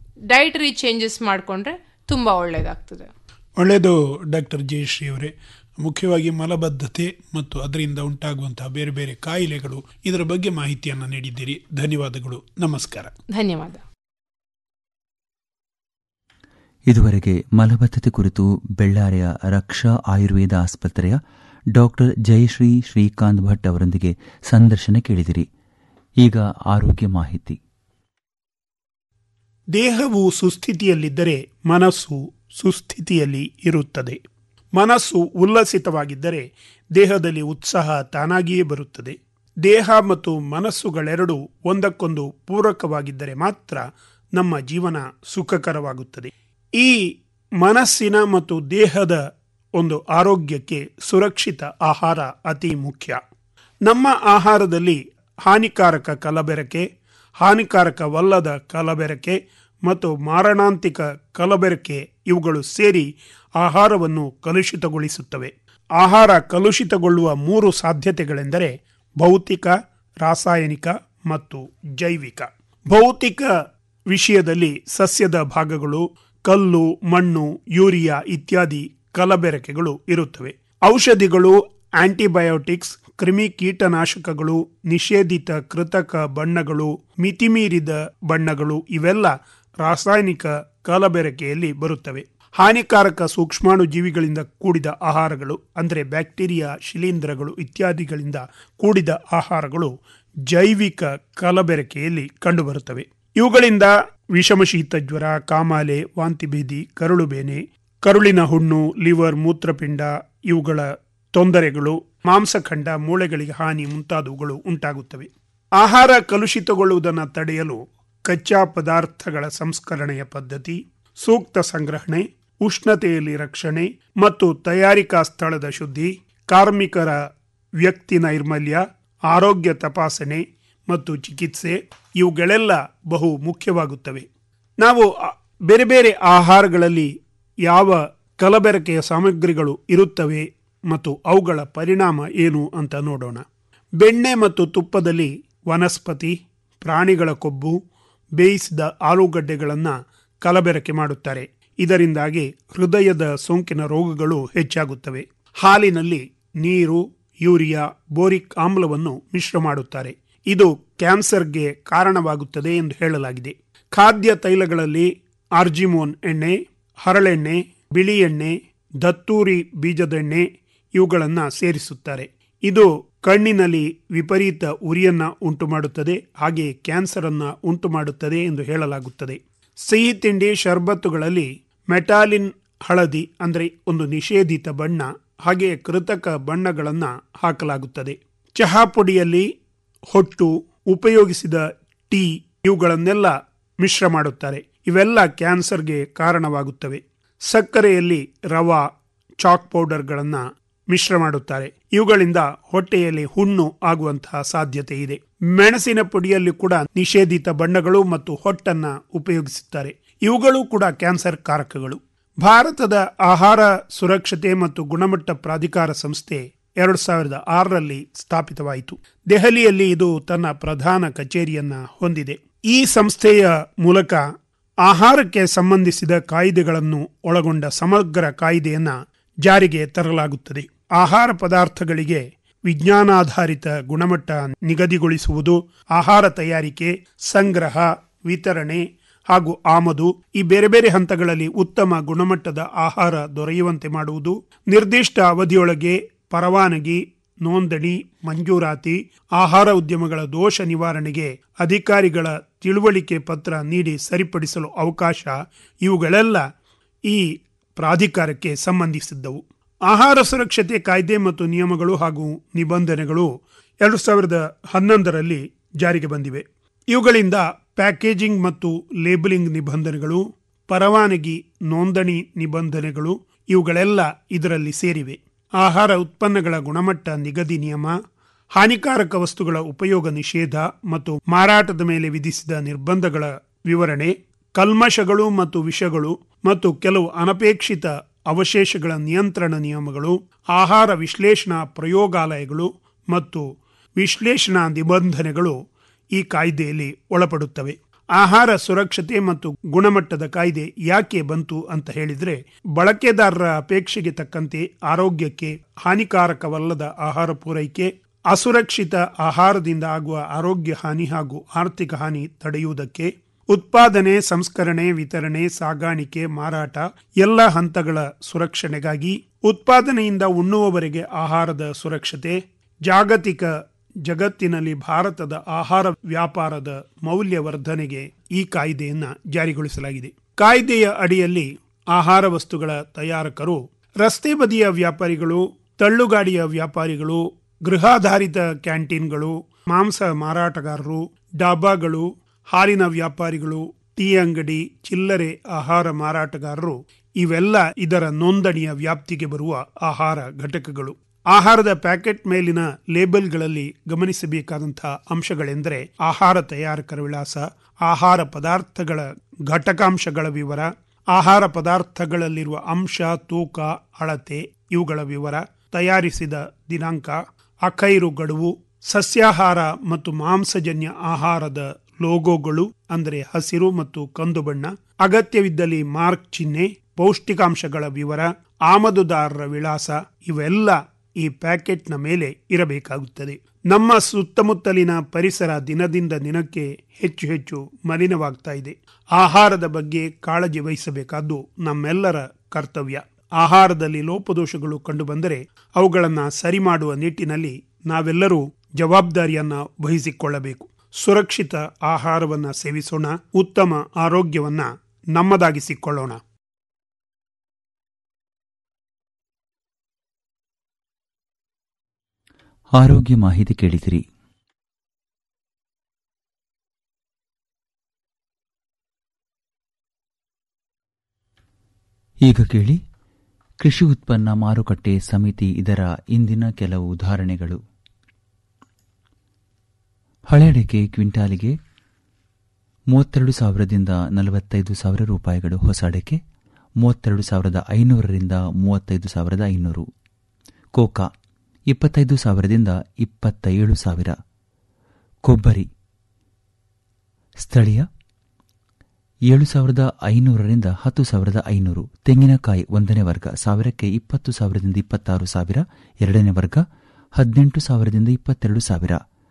ಡೈಟರಿ ಚೇಂಜಸ್ ಮಾಡಿಕೊಂಡ್ರೆ ತುಂಬ ಒಳ್ಳೆಯದಾಗ್ತದೆ ಒಳ್ಳೆಯದು ಡಾಕ್ಟರ್ ಜಯಶ್ರೀ ಅವರೇ ಮುಖ್ಯವಾಗಿ ಮಲಬದ್ಧತೆ ಮತ್ತು ಅದರಿಂದ ಉಂಟಾಗುವಂತಹ ಬೇರೆ ಬೇರೆ ಕಾಯಿಲೆಗಳು ಇದರ ಬಗ್ಗೆ ಮಾಹಿತಿಯನ್ನು ನೀಡಿದ್ದೀರಿ ಧನ್ಯವಾದಗಳು ನಮಸ್ಕಾರ ಧನ್ಯವಾದ ಇದುವರೆಗೆ ಮಲಬದ್ಧತೆ ಕುರಿತು ಬೆಳ್ಳಾರಿಯ ರಕ್ಷಾ ಆಯುರ್ವೇದ ಆಸ್ಪತ್ರೆಯ ಡಾಕ್ಟರ್ ಜಯಶ್ರೀ ಶ್ರೀಕಾಂತ್ ಭಟ್ ಅವರೊಂದಿಗೆ ಸಂದರ್ಶನ ಕೇಳಿದಿರಿ ಈಗ ಆರೋಗ್ಯ ಮಾಹಿತಿ ದೇಹವು ಸುಸ್ಥಿತಿಯಲ್ಲಿದ್ದರೆ ಮನಸ್ಸು ಸುಸ್ಥಿತಿಯಲ್ಲಿ ಇರುತ್ತದೆ ಮನಸ್ಸು ಉಲ್ಲಸಿತವಾಗಿದ್ದರೆ ದೇಹದಲ್ಲಿ ಉತ್ಸಾಹ ತಾನಾಗಿಯೇ ಬರುತ್ತದೆ ದೇಹ ಮತ್ತು ಮನಸ್ಸುಗಳೆರಡೂ ಒಂದಕ್ಕೊಂದು ಪೂರಕವಾಗಿದ್ದರೆ ಮಾತ್ರ ನಮ್ಮ ಜೀವನ ಸುಖಕರವಾಗುತ್ತದೆ ಈ ಮನಸ್ಸಿನ ಮತ್ತು ದೇಹದ ಒಂದು ಆರೋಗ್ಯಕ್ಕೆ ಸುರಕ್ಷಿತ ಆಹಾರ ಅತಿ ಮುಖ್ಯ ನಮ್ಮ ಆಹಾರದಲ್ಲಿ ಹಾನಿಕಾರಕ ಕಲಬೆರಕೆ ಹಾನಿಕಾರಕವಲ್ಲದ ಕಲಬೆರಕೆ ಮತ್ತು ಮಾರಣಾಂತಿಕ ಕಲಬೆರಕೆ ಇವುಗಳು ಸೇರಿ ಆಹಾರವನ್ನು ಕಲುಷಿತಗೊಳಿಸುತ್ತವೆ ಆಹಾರ ಕಲುಷಿತಗೊಳ್ಳುವ ಮೂರು ಸಾಧ್ಯತೆಗಳೆಂದರೆ ಭೌತಿಕ ರಾಸಾಯನಿಕ ಮತ್ತು ಜೈವಿಕ ಭೌತಿಕ ವಿಷಯದಲ್ಲಿ ಸಸ್ಯದ ಭಾಗಗಳು ಕಲ್ಲು ಮಣ್ಣು ಯೂರಿಯಾ ಇತ್ಯಾದಿ ಕಲಬೆರಕೆಗಳು ಇರುತ್ತವೆ ಔಷಧಿಗಳು ಆಂಟಿಬಯೋಟಿಕ್ಸ್ ಕ್ರಿಮಿ ಕೀಟನಾಶಕಗಳು ನಿಷೇಧಿತ ಕೃತಕ ಬಣ್ಣಗಳು ಮಿತಿಮೀರಿದ ಬಣ್ಣಗಳು ಇವೆಲ್ಲ ರಾಸಾಯನಿಕ ಕಲಬೆರಕೆಯಲ್ಲಿ ಬರುತ್ತವೆ ಹಾನಿಕಾರಕ ಸೂಕ್ಷ್ಮಾಣು ಜೀವಿಗಳಿಂದ ಕೂಡಿದ ಆಹಾರಗಳು ಅಂದರೆ ಬ್ಯಾಕ್ಟೀರಿಯಾ ಶಿಲೀಂಧ್ರಗಳು ಇತ್ಯಾದಿಗಳಿಂದ ಕೂಡಿದ ಆಹಾರಗಳು ಜೈವಿಕ ಕಲಬೆರಕೆಯಲ್ಲಿ ಕಂಡುಬರುತ್ತವೆ ಇವುಗಳಿಂದ ವಿಷಮಶೀತ ಜ್ವರ ಕಾಮಾಲೆ ವಾಂತಿಭೇದಿ ಕರುಳುಬೇನೆ ಕರುಳಿನ ಹುಣ್ಣು ಲಿವರ್ ಮೂತ್ರಪಿಂಡ ಇವುಗಳ ತೊಂದರೆಗಳು ಮಾಂಸಖಂಡ ಮೂಳೆಗಳಿಗೆ ಹಾನಿ ಮುಂತಾದವುಗಳು ಉಂಟಾಗುತ್ತವೆ ಆಹಾರ ಕಲುಷಿತಗೊಳ್ಳುವುದನ್ನು ತಡೆಯಲು ಕಚ್ಚಾ ಪದಾರ್ಥಗಳ ಸಂಸ್ಕರಣೆಯ ಪದ್ಧತಿ ಸೂಕ್ತ ಸಂಗ್ರಹಣೆ ಉಷ್ಣತೆಯಲ್ಲಿ ರಕ್ಷಣೆ ಮತ್ತು ತಯಾರಿಕಾ ಸ್ಥಳದ ಶುದ್ಧಿ ಕಾರ್ಮಿಕರ ವ್ಯಕ್ತಿ ನೈರ್ಮಲ್ಯ ಆರೋಗ್ಯ ತಪಾಸಣೆ ಮತ್ತು ಚಿಕಿತ್ಸೆ ಇವುಗಳೆಲ್ಲ ಬಹು ಮುಖ್ಯವಾಗುತ್ತವೆ ನಾವು ಆ- ಬೇರೆ ಬೇರೆ ಆಹಾರಗಳಲ್ಲಿ ಯಾವ ಕಲಬೆರಕೆಯ ಸಾಮಗ್ರಿಗಳು ಇರುತ್ತವೆ ಮತ್ತು ಅವುಗಳ ಪರಿಣಾಮ ಏನು ಅಂತ ನೋಡೋಣ ಬೆಣ್ಣೆ ಮತ್ತು ತುಪ್ಪದಲ್ಲಿ ವನಸ್ಪತಿ ಪ್ರಾಣಿಗಳ ಕೊಬ್ಬು ಬೇಯಿಸಿದ ಆಲೂಗಡ್ಡೆಗಳನ್ನು ಕಲಬೆರಕೆ ಮಾಡುತ್ತಾರೆ ಇದರಿಂದಾಗಿ ಹೃದಯದ ಸೋಂಕಿನ ರೋಗಗಳು ಹೆಚ್ಚಾಗುತ್ತವೆ ಹಾಲಿನಲ್ಲಿ ನೀರು ಯೂರಿಯಾ ಬೋರಿಕ್ ಆಮ್ಲವನ್ನು ಮಿಶ್ರ ಮಾಡುತ್ತಾರೆ ಇದು ಕ್ಯಾನ್ಸರ್ಗೆ ಕಾರಣವಾಗುತ್ತದೆ ಎಂದು ಹೇಳಲಾಗಿದೆ ಖಾದ್ಯ ತೈಲಗಳಲ್ಲಿ ಆರ್ಜಿಮೋನ್ ಎಣ್ಣೆ ಹರಳೆಣ್ಣೆ ಬಿಳಿ ಎಣ್ಣೆ ದತ್ತೂರಿ ಬೀಜದೆಣ್ಣೆ ಇವುಗಳನ್ನು ಸೇರಿಸುತ್ತಾರೆ ಇದು ಕಣ್ಣಿನಲ್ಲಿ ವಿಪರೀತ ಉರಿಯನ್ನ ಉಂಟು ಮಾಡುತ್ತದೆ ಹಾಗೆ ಕ್ಯಾನ್ಸರ್ ಅನ್ನ ಉಂಟು ಮಾಡುತ್ತದೆ ಎಂದು ಹೇಳಲಾಗುತ್ತದೆ ಸಿಹಿ ತಿಂಡಿ ಶರ್ಬತ್ತುಗಳಲ್ಲಿ ಮೆಟಾಲಿನ್ ಹಳದಿ ಅಂದರೆ ಒಂದು ನಿಷೇಧಿತ ಬಣ್ಣ ಹಾಗೆ ಕೃತಕ ಬಣ್ಣಗಳನ್ನು ಹಾಕಲಾಗುತ್ತದೆ ಚಹಾ ಪುಡಿಯಲ್ಲಿ ಹೊಟ್ಟು ಉಪಯೋಗಿಸಿದ ಟೀ ಇವುಗಳನ್ನೆಲ್ಲ ಮಿಶ್ರ ಮಾಡುತ್ತಾರೆ ಇವೆಲ್ಲ ಕ್ಯಾನ್ಸರ್ಗೆ ಕಾರಣವಾಗುತ್ತವೆ ಸಕ್ಕರೆಯಲ್ಲಿ ರವಾ ಚಾಕ್ ಪೌಡರ್ಗಳನ್ನು ಮಿಶ್ರ ಮಾಡುತ್ತಾರೆ ಇವುಗಳಿಂದ ಹೊಟ್ಟೆಯಲ್ಲಿ ಹುಣ್ಣು ಆಗುವಂತಹ ಸಾಧ್ಯತೆ ಇದೆ ಮೆಣಸಿನ ಪುಡಿಯಲ್ಲಿ ಕೂಡ ನಿಷೇಧಿತ ಬಣ್ಣಗಳು ಮತ್ತು ಹೊಟ್ಟನ್ನ ಉಪಯೋಗಿಸುತ್ತಾರೆ ಇವುಗಳು ಕೂಡ ಕ್ಯಾನ್ಸರ್ ಕಾರಕಗಳು ಭಾರತದ ಆಹಾರ ಸುರಕ್ಷತೆ ಮತ್ತು ಗುಣಮಟ್ಟ ಪ್ರಾಧಿಕಾರ ಸಂಸ್ಥೆ ಎರಡು ಸಾವಿರದ ಆರರಲ್ಲಿ ಸ್ಥಾಪಿತವಾಯಿತು ದೆಹಲಿಯಲ್ಲಿ ಇದು ತನ್ನ ಪ್ರಧಾನ ಕಚೇರಿಯನ್ನ ಹೊಂದಿದೆ ಈ ಸಂಸ್ಥೆಯ ಮೂಲಕ ಆಹಾರಕ್ಕೆ ಸಂಬಂಧಿಸಿದ ಕಾಯ್ದೆಗಳನ್ನು ಒಳಗೊಂಡ ಸಮಗ್ರ ಕಾಯ್ದೆಯನ್ನ ಜಾರಿಗೆ ತರಲಾಗುತ್ತದೆ ಆಹಾರ ಪದಾರ್ಥಗಳಿಗೆ ವಿಜ್ಞಾನಾಧಾರಿತ ಗುಣಮಟ್ಟ ನಿಗದಿಗೊಳಿಸುವುದು ಆಹಾರ ತಯಾರಿಕೆ ಸಂಗ್ರಹ ವಿತರಣೆ ಹಾಗೂ ಆಮದು ಈ ಬೇರೆ ಬೇರೆ ಹಂತಗಳಲ್ಲಿ ಉತ್ತಮ ಗುಣಮಟ್ಟದ ಆಹಾರ ದೊರೆಯುವಂತೆ ಮಾಡುವುದು ನಿರ್ದಿಷ್ಟ ಅವಧಿಯೊಳಗೆ ಪರವಾನಗಿ ನೋಂದಣಿ ಮಂಜೂರಾತಿ ಆಹಾರ ಉದ್ಯಮಗಳ ದೋಷ ನಿವಾರಣೆಗೆ ಅಧಿಕಾರಿಗಳ ತಿಳುವಳಿಕೆ ಪತ್ರ ನೀಡಿ ಸರಿಪಡಿಸಲು ಅವಕಾಶ ಇವುಗಳೆಲ್ಲ ಈ ಪ್ರಾಧಿಕಾರಕ್ಕೆ ಸಂಬಂಧಿಸಿದ್ದವು ಆಹಾರ ಸುರಕ್ಷತೆ ಕಾಯ್ದೆ ಮತ್ತು ನಿಯಮಗಳು ಹಾಗೂ ನಿಬಂಧನೆಗಳು ಎರಡು ಸಾವಿರದ ಹನ್ನೊಂದರಲ್ಲಿ ಜಾರಿಗೆ ಬಂದಿವೆ ಇವುಗಳಿಂದ ಪ್ಯಾಕೇಜಿಂಗ್ ಮತ್ತು ಲೇಬಲಿಂಗ್ ನಿಬಂಧನೆಗಳು ಪರವಾನಗಿ ನೋಂದಣಿ ನಿಬಂಧನೆಗಳು ಇವುಗಳೆಲ್ಲ ಇದರಲ್ಲಿ ಸೇರಿವೆ ಆಹಾರ ಉತ್ಪನ್ನಗಳ ಗುಣಮಟ್ಟ ನಿಗದಿ ನಿಯಮ ಹಾನಿಕಾರಕ ವಸ್ತುಗಳ ಉಪಯೋಗ ನಿಷೇಧ ಮತ್ತು ಮಾರಾಟದ ಮೇಲೆ ವಿಧಿಸಿದ ನಿರ್ಬಂಧಗಳ ವಿವರಣೆ ಕಲ್ಮಶಗಳು ಮತ್ತು ವಿಷಗಳು ಮತ್ತು ಕೆಲವು ಅನಪೇಕ್ಷಿತ ಅವಶೇಷಗಳ ನಿಯಂತ್ರಣ ನಿಯಮಗಳು ಆಹಾರ ವಿಶ್ಲೇಷಣಾ ಪ್ರಯೋಗಾಲಯಗಳು ಮತ್ತು ವಿಶ್ಲೇಷಣಾ ನಿಬಂಧನೆಗಳು ಈ ಕಾಯ್ದೆಯಲ್ಲಿ ಒಳಪಡುತ್ತವೆ ಆಹಾರ ಸುರಕ್ಷತೆ ಮತ್ತು ಗುಣಮಟ್ಟದ ಕಾಯ್ದೆ ಯಾಕೆ ಬಂತು ಅಂತ ಹೇಳಿದ್ರೆ ಬಳಕೆದಾರರ ಅಪೇಕ್ಷೆಗೆ ತಕ್ಕಂತೆ ಆರೋಗ್ಯಕ್ಕೆ ಹಾನಿಕಾರಕವಲ್ಲದ ಆಹಾರ ಪೂರೈಕೆ ಅಸುರಕ್ಷಿತ ಆಹಾರದಿಂದ ಆಗುವ ಆರೋಗ್ಯ ಹಾನಿ ಹಾಗೂ ಆರ್ಥಿಕ ಹಾನಿ ತಡೆಯುವುದಕ್ಕೆ ಉತ್ಪಾದನೆ ಸಂಸ್ಕರಣೆ ವಿತರಣೆ ಸಾಗಾಣಿಕೆ ಮಾರಾಟ ಎಲ್ಲ ಹಂತಗಳ ಸುರಕ್ಷಣೆಗಾಗಿ ಉತ್ಪಾದನೆಯಿಂದ ಉಣ್ಣುವವರೆಗೆ ಆಹಾರದ ಸುರಕ್ಷತೆ ಜಾಗತಿಕ ಜಗತ್ತಿನಲ್ಲಿ ಭಾರತದ ಆಹಾರ ವ್ಯಾಪಾರದ ಮೌಲ್ಯವರ್ಧನೆಗೆ ಈ ಕಾಯ್ದೆಯನ್ನ ಜಾರಿಗೊಳಿಸಲಾಗಿದೆ ಕಾಯ್ದೆಯ ಅಡಿಯಲ್ಲಿ ಆಹಾರ ವಸ್ತುಗಳ ತಯಾರಕರು ರಸ್ತೆ ಬದಿಯ ವ್ಯಾಪಾರಿಗಳು ತಳ್ಳುಗಾಡಿಯ ವ್ಯಾಪಾರಿಗಳು ಗೃಹಾಧಾರಿತ ಕ್ಯಾಂಟೀನ್ಗಳು ಮಾಂಸ ಮಾರಾಟಗಾರರು ಡಾಬಾಗಳು ಹಾಲಿನ ವ್ಯಾಪಾರಿಗಳು ಟೀ ಅಂಗಡಿ ಚಿಲ್ಲರೆ ಆಹಾರ ಮಾರಾಟಗಾರರು ಇವೆಲ್ಲ ಇದರ ನೋಂದಣಿಯ ವ್ಯಾಪ್ತಿಗೆ ಬರುವ ಆಹಾರ ಘಟಕಗಳು ಆಹಾರದ ಪ್ಯಾಕೆಟ್ ಮೇಲಿನ ಲೇಬಲ್ಗಳಲ್ಲಿ ಗಮನಿಸಬೇಕಾದಂತಹ ಅಂಶಗಳೆಂದರೆ ಆಹಾರ ತಯಾರಕರ ವಿಳಾಸ ಆಹಾರ ಪದಾರ್ಥಗಳ ಘಟಕಾಂಶಗಳ ವಿವರ ಆಹಾರ ಪದಾರ್ಥಗಳಲ್ಲಿರುವ ಅಂಶ ತೂಕ ಅಳತೆ ಇವುಗಳ ವಿವರ ತಯಾರಿಸಿದ ದಿನಾಂಕ ಅಖೈರು ಗಡುವು ಸಸ್ಯಾಹಾರ ಮತ್ತು ಮಾಂಸಜನ್ಯ ಆಹಾರದ ಲೋಗೋಗಳು ಅಂದರೆ ಹಸಿರು ಮತ್ತು ಕಂದು ಬಣ್ಣ ಅಗತ್ಯವಿದ್ದಲ್ಲಿ ಮಾರ್ಕ್ ಚಿಹ್ನೆ ಪೌಷ್ಟಿಕಾಂಶಗಳ ವಿವರ ಆಮದುದಾರರ ವಿಳಾಸ ಇವೆಲ್ಲ ಈ ಪ್ಯಾಕೆಟ್ನ ಮೇಲೆ ಇರಬೇಕಾಗುತ್ತದೆ ನಮ್ಮ ಸುತ್ತಮುತ್ತಲಿನ ಪರಿಸರ ದಿನದಿಂದ ದಿನಕ್ಕೆ ಹೆಚ್ಚು ಹೆಚ್ಚು ಮಲಿನವಾಗ್ತಾ ಇದೆ ಆಹಾರದ ಬಗ್ಗೆ ಕಾಳಜಿ ವಹಿಸಬೇಕಾದ್ದು ನಮ್ಮೆಲ್ಲರ ಕರ್ತವ್ಯ ಆಹಾರದಲ್ಲಿ ಲೋಪದೋಷಗಳು ಕಂಡುಬಂದರೆ ಅವುಗಳನ್ನು ಸರಿ ಮಾಡುವ ನಿಟ್ಟಿನಲ್ಲಿ ನಾವೆಲ್ಲರೂ ಜವಾಬ್ದಾರಿಯನ್ನ ವಹಿಸಿಕೊಳ್ಳಬೇಕು ಸುರಕ್ಷಿತ ಆಹಾರವನ್ನ ಸೇವಿಸೋಣ ಉತ್ತಮ ಆರೋಗ್ಯವನ್ನ ನಮ್ಮದಾಗಿಸಿಕೊಳ್ಳೋಣ ಆರೋಗ್ಯ ಮಾಹಿತಿ ಕೇಳಿದಿರಿ ಈಗ ಕೇಳಿ ಕೃಷಿ ಉತ್ಪನ್ನ ಮಾರುಕಟ್ಟೆ ಸಮಿತಿ ಇದರ ಇಂದಿನ ಕೆಲವು ಉದಾಹರಣೆಗಳು ಹಳೆ ಅಡಿಕೆ ಕ್ವಿಂಟಾಲಿಗೆ ಮೂವತ್ತೆರಡು ಸಾವಿರದಿಂದ ನಲವತ್ತೈದು ಸಾವಿರ ರೂಪಾಯಿಗಳು ಹೊಸ ಅಡಿಕೆ ಮೂವತ್ತೆರಡು ಸಾವಿರದ ಐನೂರರಿಂದ ಮೂವತ್ತೈದು ಸಾವಿರದ ಐನೂರು ಕೋಕಾ ಇಪ್ಪತ್ತೈದು ಸಾವಿರದಿಂದ ಇಪ್ಪತ್ತ ಏಳು ಸಾವಿರ ಕೊಬ್ಬರಿ ಸ್ಥಳೀಯ ಏಳು ಸಾವಿರದ ಐನೂರರಿಂದ ಹತ್ತು ಸಾವಿರದ ಐನೂರು ತೆಂಗಿನಕಾಯಿ ಒಂದನೇ ವರ್ಗ ಸಾವಿರಕ್ಕೆ ಇಪ್ಪತ್ತು ಸಾವಿರದಿಂದ ಇಪ್ಪತ್ತಾರು ಸಾವಿರ ಎರಡನೇ ವರ್ಗ ಹದಿನೆಂಟು ಸಾವಿರದಿಂದ ಇಪ್ಪತ್ತೆರಡು ಸಾವಿರ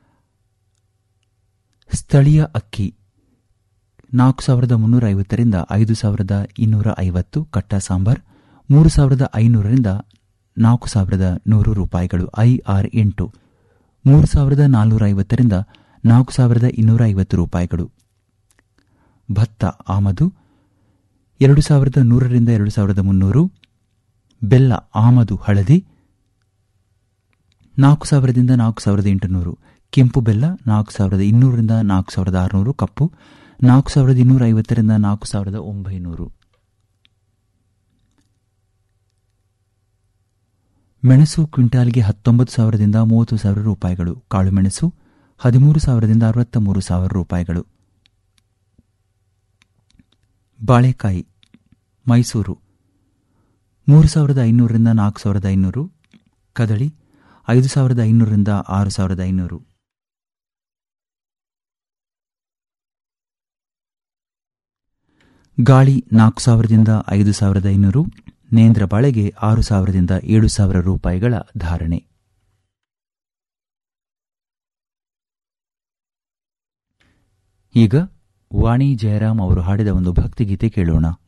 ಸ್ಥಳೀಯ ಅಕ್ಕಿ ನಾಲ್ಕು ಸಾವಿರದ ಮುನ್ನೂರ ಐವತ್ತರಿಂದ ಐದು ಸಾವಿರದ ಇನ್ನೂರ ಐವತ್ತು ಕಟ್ಟ ಸಾಂಬಾರ್ ಮೂರು ಸಾವಿರದ ಐನೂರರಿಂದ ನಾಲ್ಕು ಸಾವಿರದ ನೂರು ರೂಪಾಯಿಗಳು ಐಆರ್ ಎಂಟು ಮೂರು ಸಾವಿರದ ನಾನ್ನೂರ ಐವತ್ತರಿಂದ ನಾಲ್ಕು ಸಾವಿರದ ಇನ್ನೂರ ಐವತ್ತು ರೂಪಾಯಿಗಳು ಭತ್ತ ಆಮದು ಎರಡು ಸಾವಿರದ ನೂರರಿಂದ ಎರಡು ಸಾವಿರದ ಮುನ್ನೂರು ಬೆಲ್ಲ ಆಮದು ಹಳದಿ ನಾಲ್ಕು ಸಾವಿರದಿಂದ ನಾಲ್ಕು ಸಾವಿರದ ಎಂಟುನೂರು ಕೆಂಪು ಬೆಲ್ಲ ನಾಲ್ಕು ಸಾವಿರದ ಇನ್ನೂರರಿಂದ ನಾಲ್ಕು ಸಾವಿರದ ಆರುನೂರು ಕಪ್ಪು ನಾಲ್ಕು ಸಾವಿರದ ಇನ್ನೂರ ಐವತ್ತರಿಂದ ನಾಲ್ಕು ಸಾವಿರದ ಒಂಬೈನೂರು ಮೆಣಸು ಕ್ವಿಂಟಾಲ್ಗೆ ಹತ್ತೊಂಬತ್ತು ಸಾವಿರದಿಂದ ಮೂವತ್ತು ಸಾವಿರ ರೂಪಾಯಿಗಳು ಕಾಳುಮೆಣಸು ಹದಿಮೂರು ಸಾವಿರದಿಂದ ಅರವತ್ತ ಮೂರು ಸಾವಿರ ರೂಪಾಯಿಗಳು ಬಾಳೆಕಾಯಿ ಮೈಸೂರು ಮೂರು ಸಾವಿರದ ಐನೂರರಿಂದ ನಾಲ್ಕು ಸಾವಿರದ ಐನೂರು ಕದಳಿ ಐದು ಸಾವಿರದ ಐನೂರರಿಂದ ಆರು ಸಾವಿರದ ಐನೂರು ಗಾಳಿ ನಾಲ್ಕು ಸಾವಿರದಿಂದ ಐದು ಸಾವಿರದ ಐನೂರು ನೇಂದ್ರ ಬಾಳೆಗೆ ಆರು ಸಾವಿರದಿಂದ ಏಳು ಸಾವಿರ ರೂಪಾಯಿಗಳ ಧಾರಣೆ ಈಗ ವಾಣಿ ಜಯರಾಮ್ ಅವರು ಹಾಡಿದ ಒಂದು ಭಕ್ತಿಗೀತೆ ಕೇಳೋಣ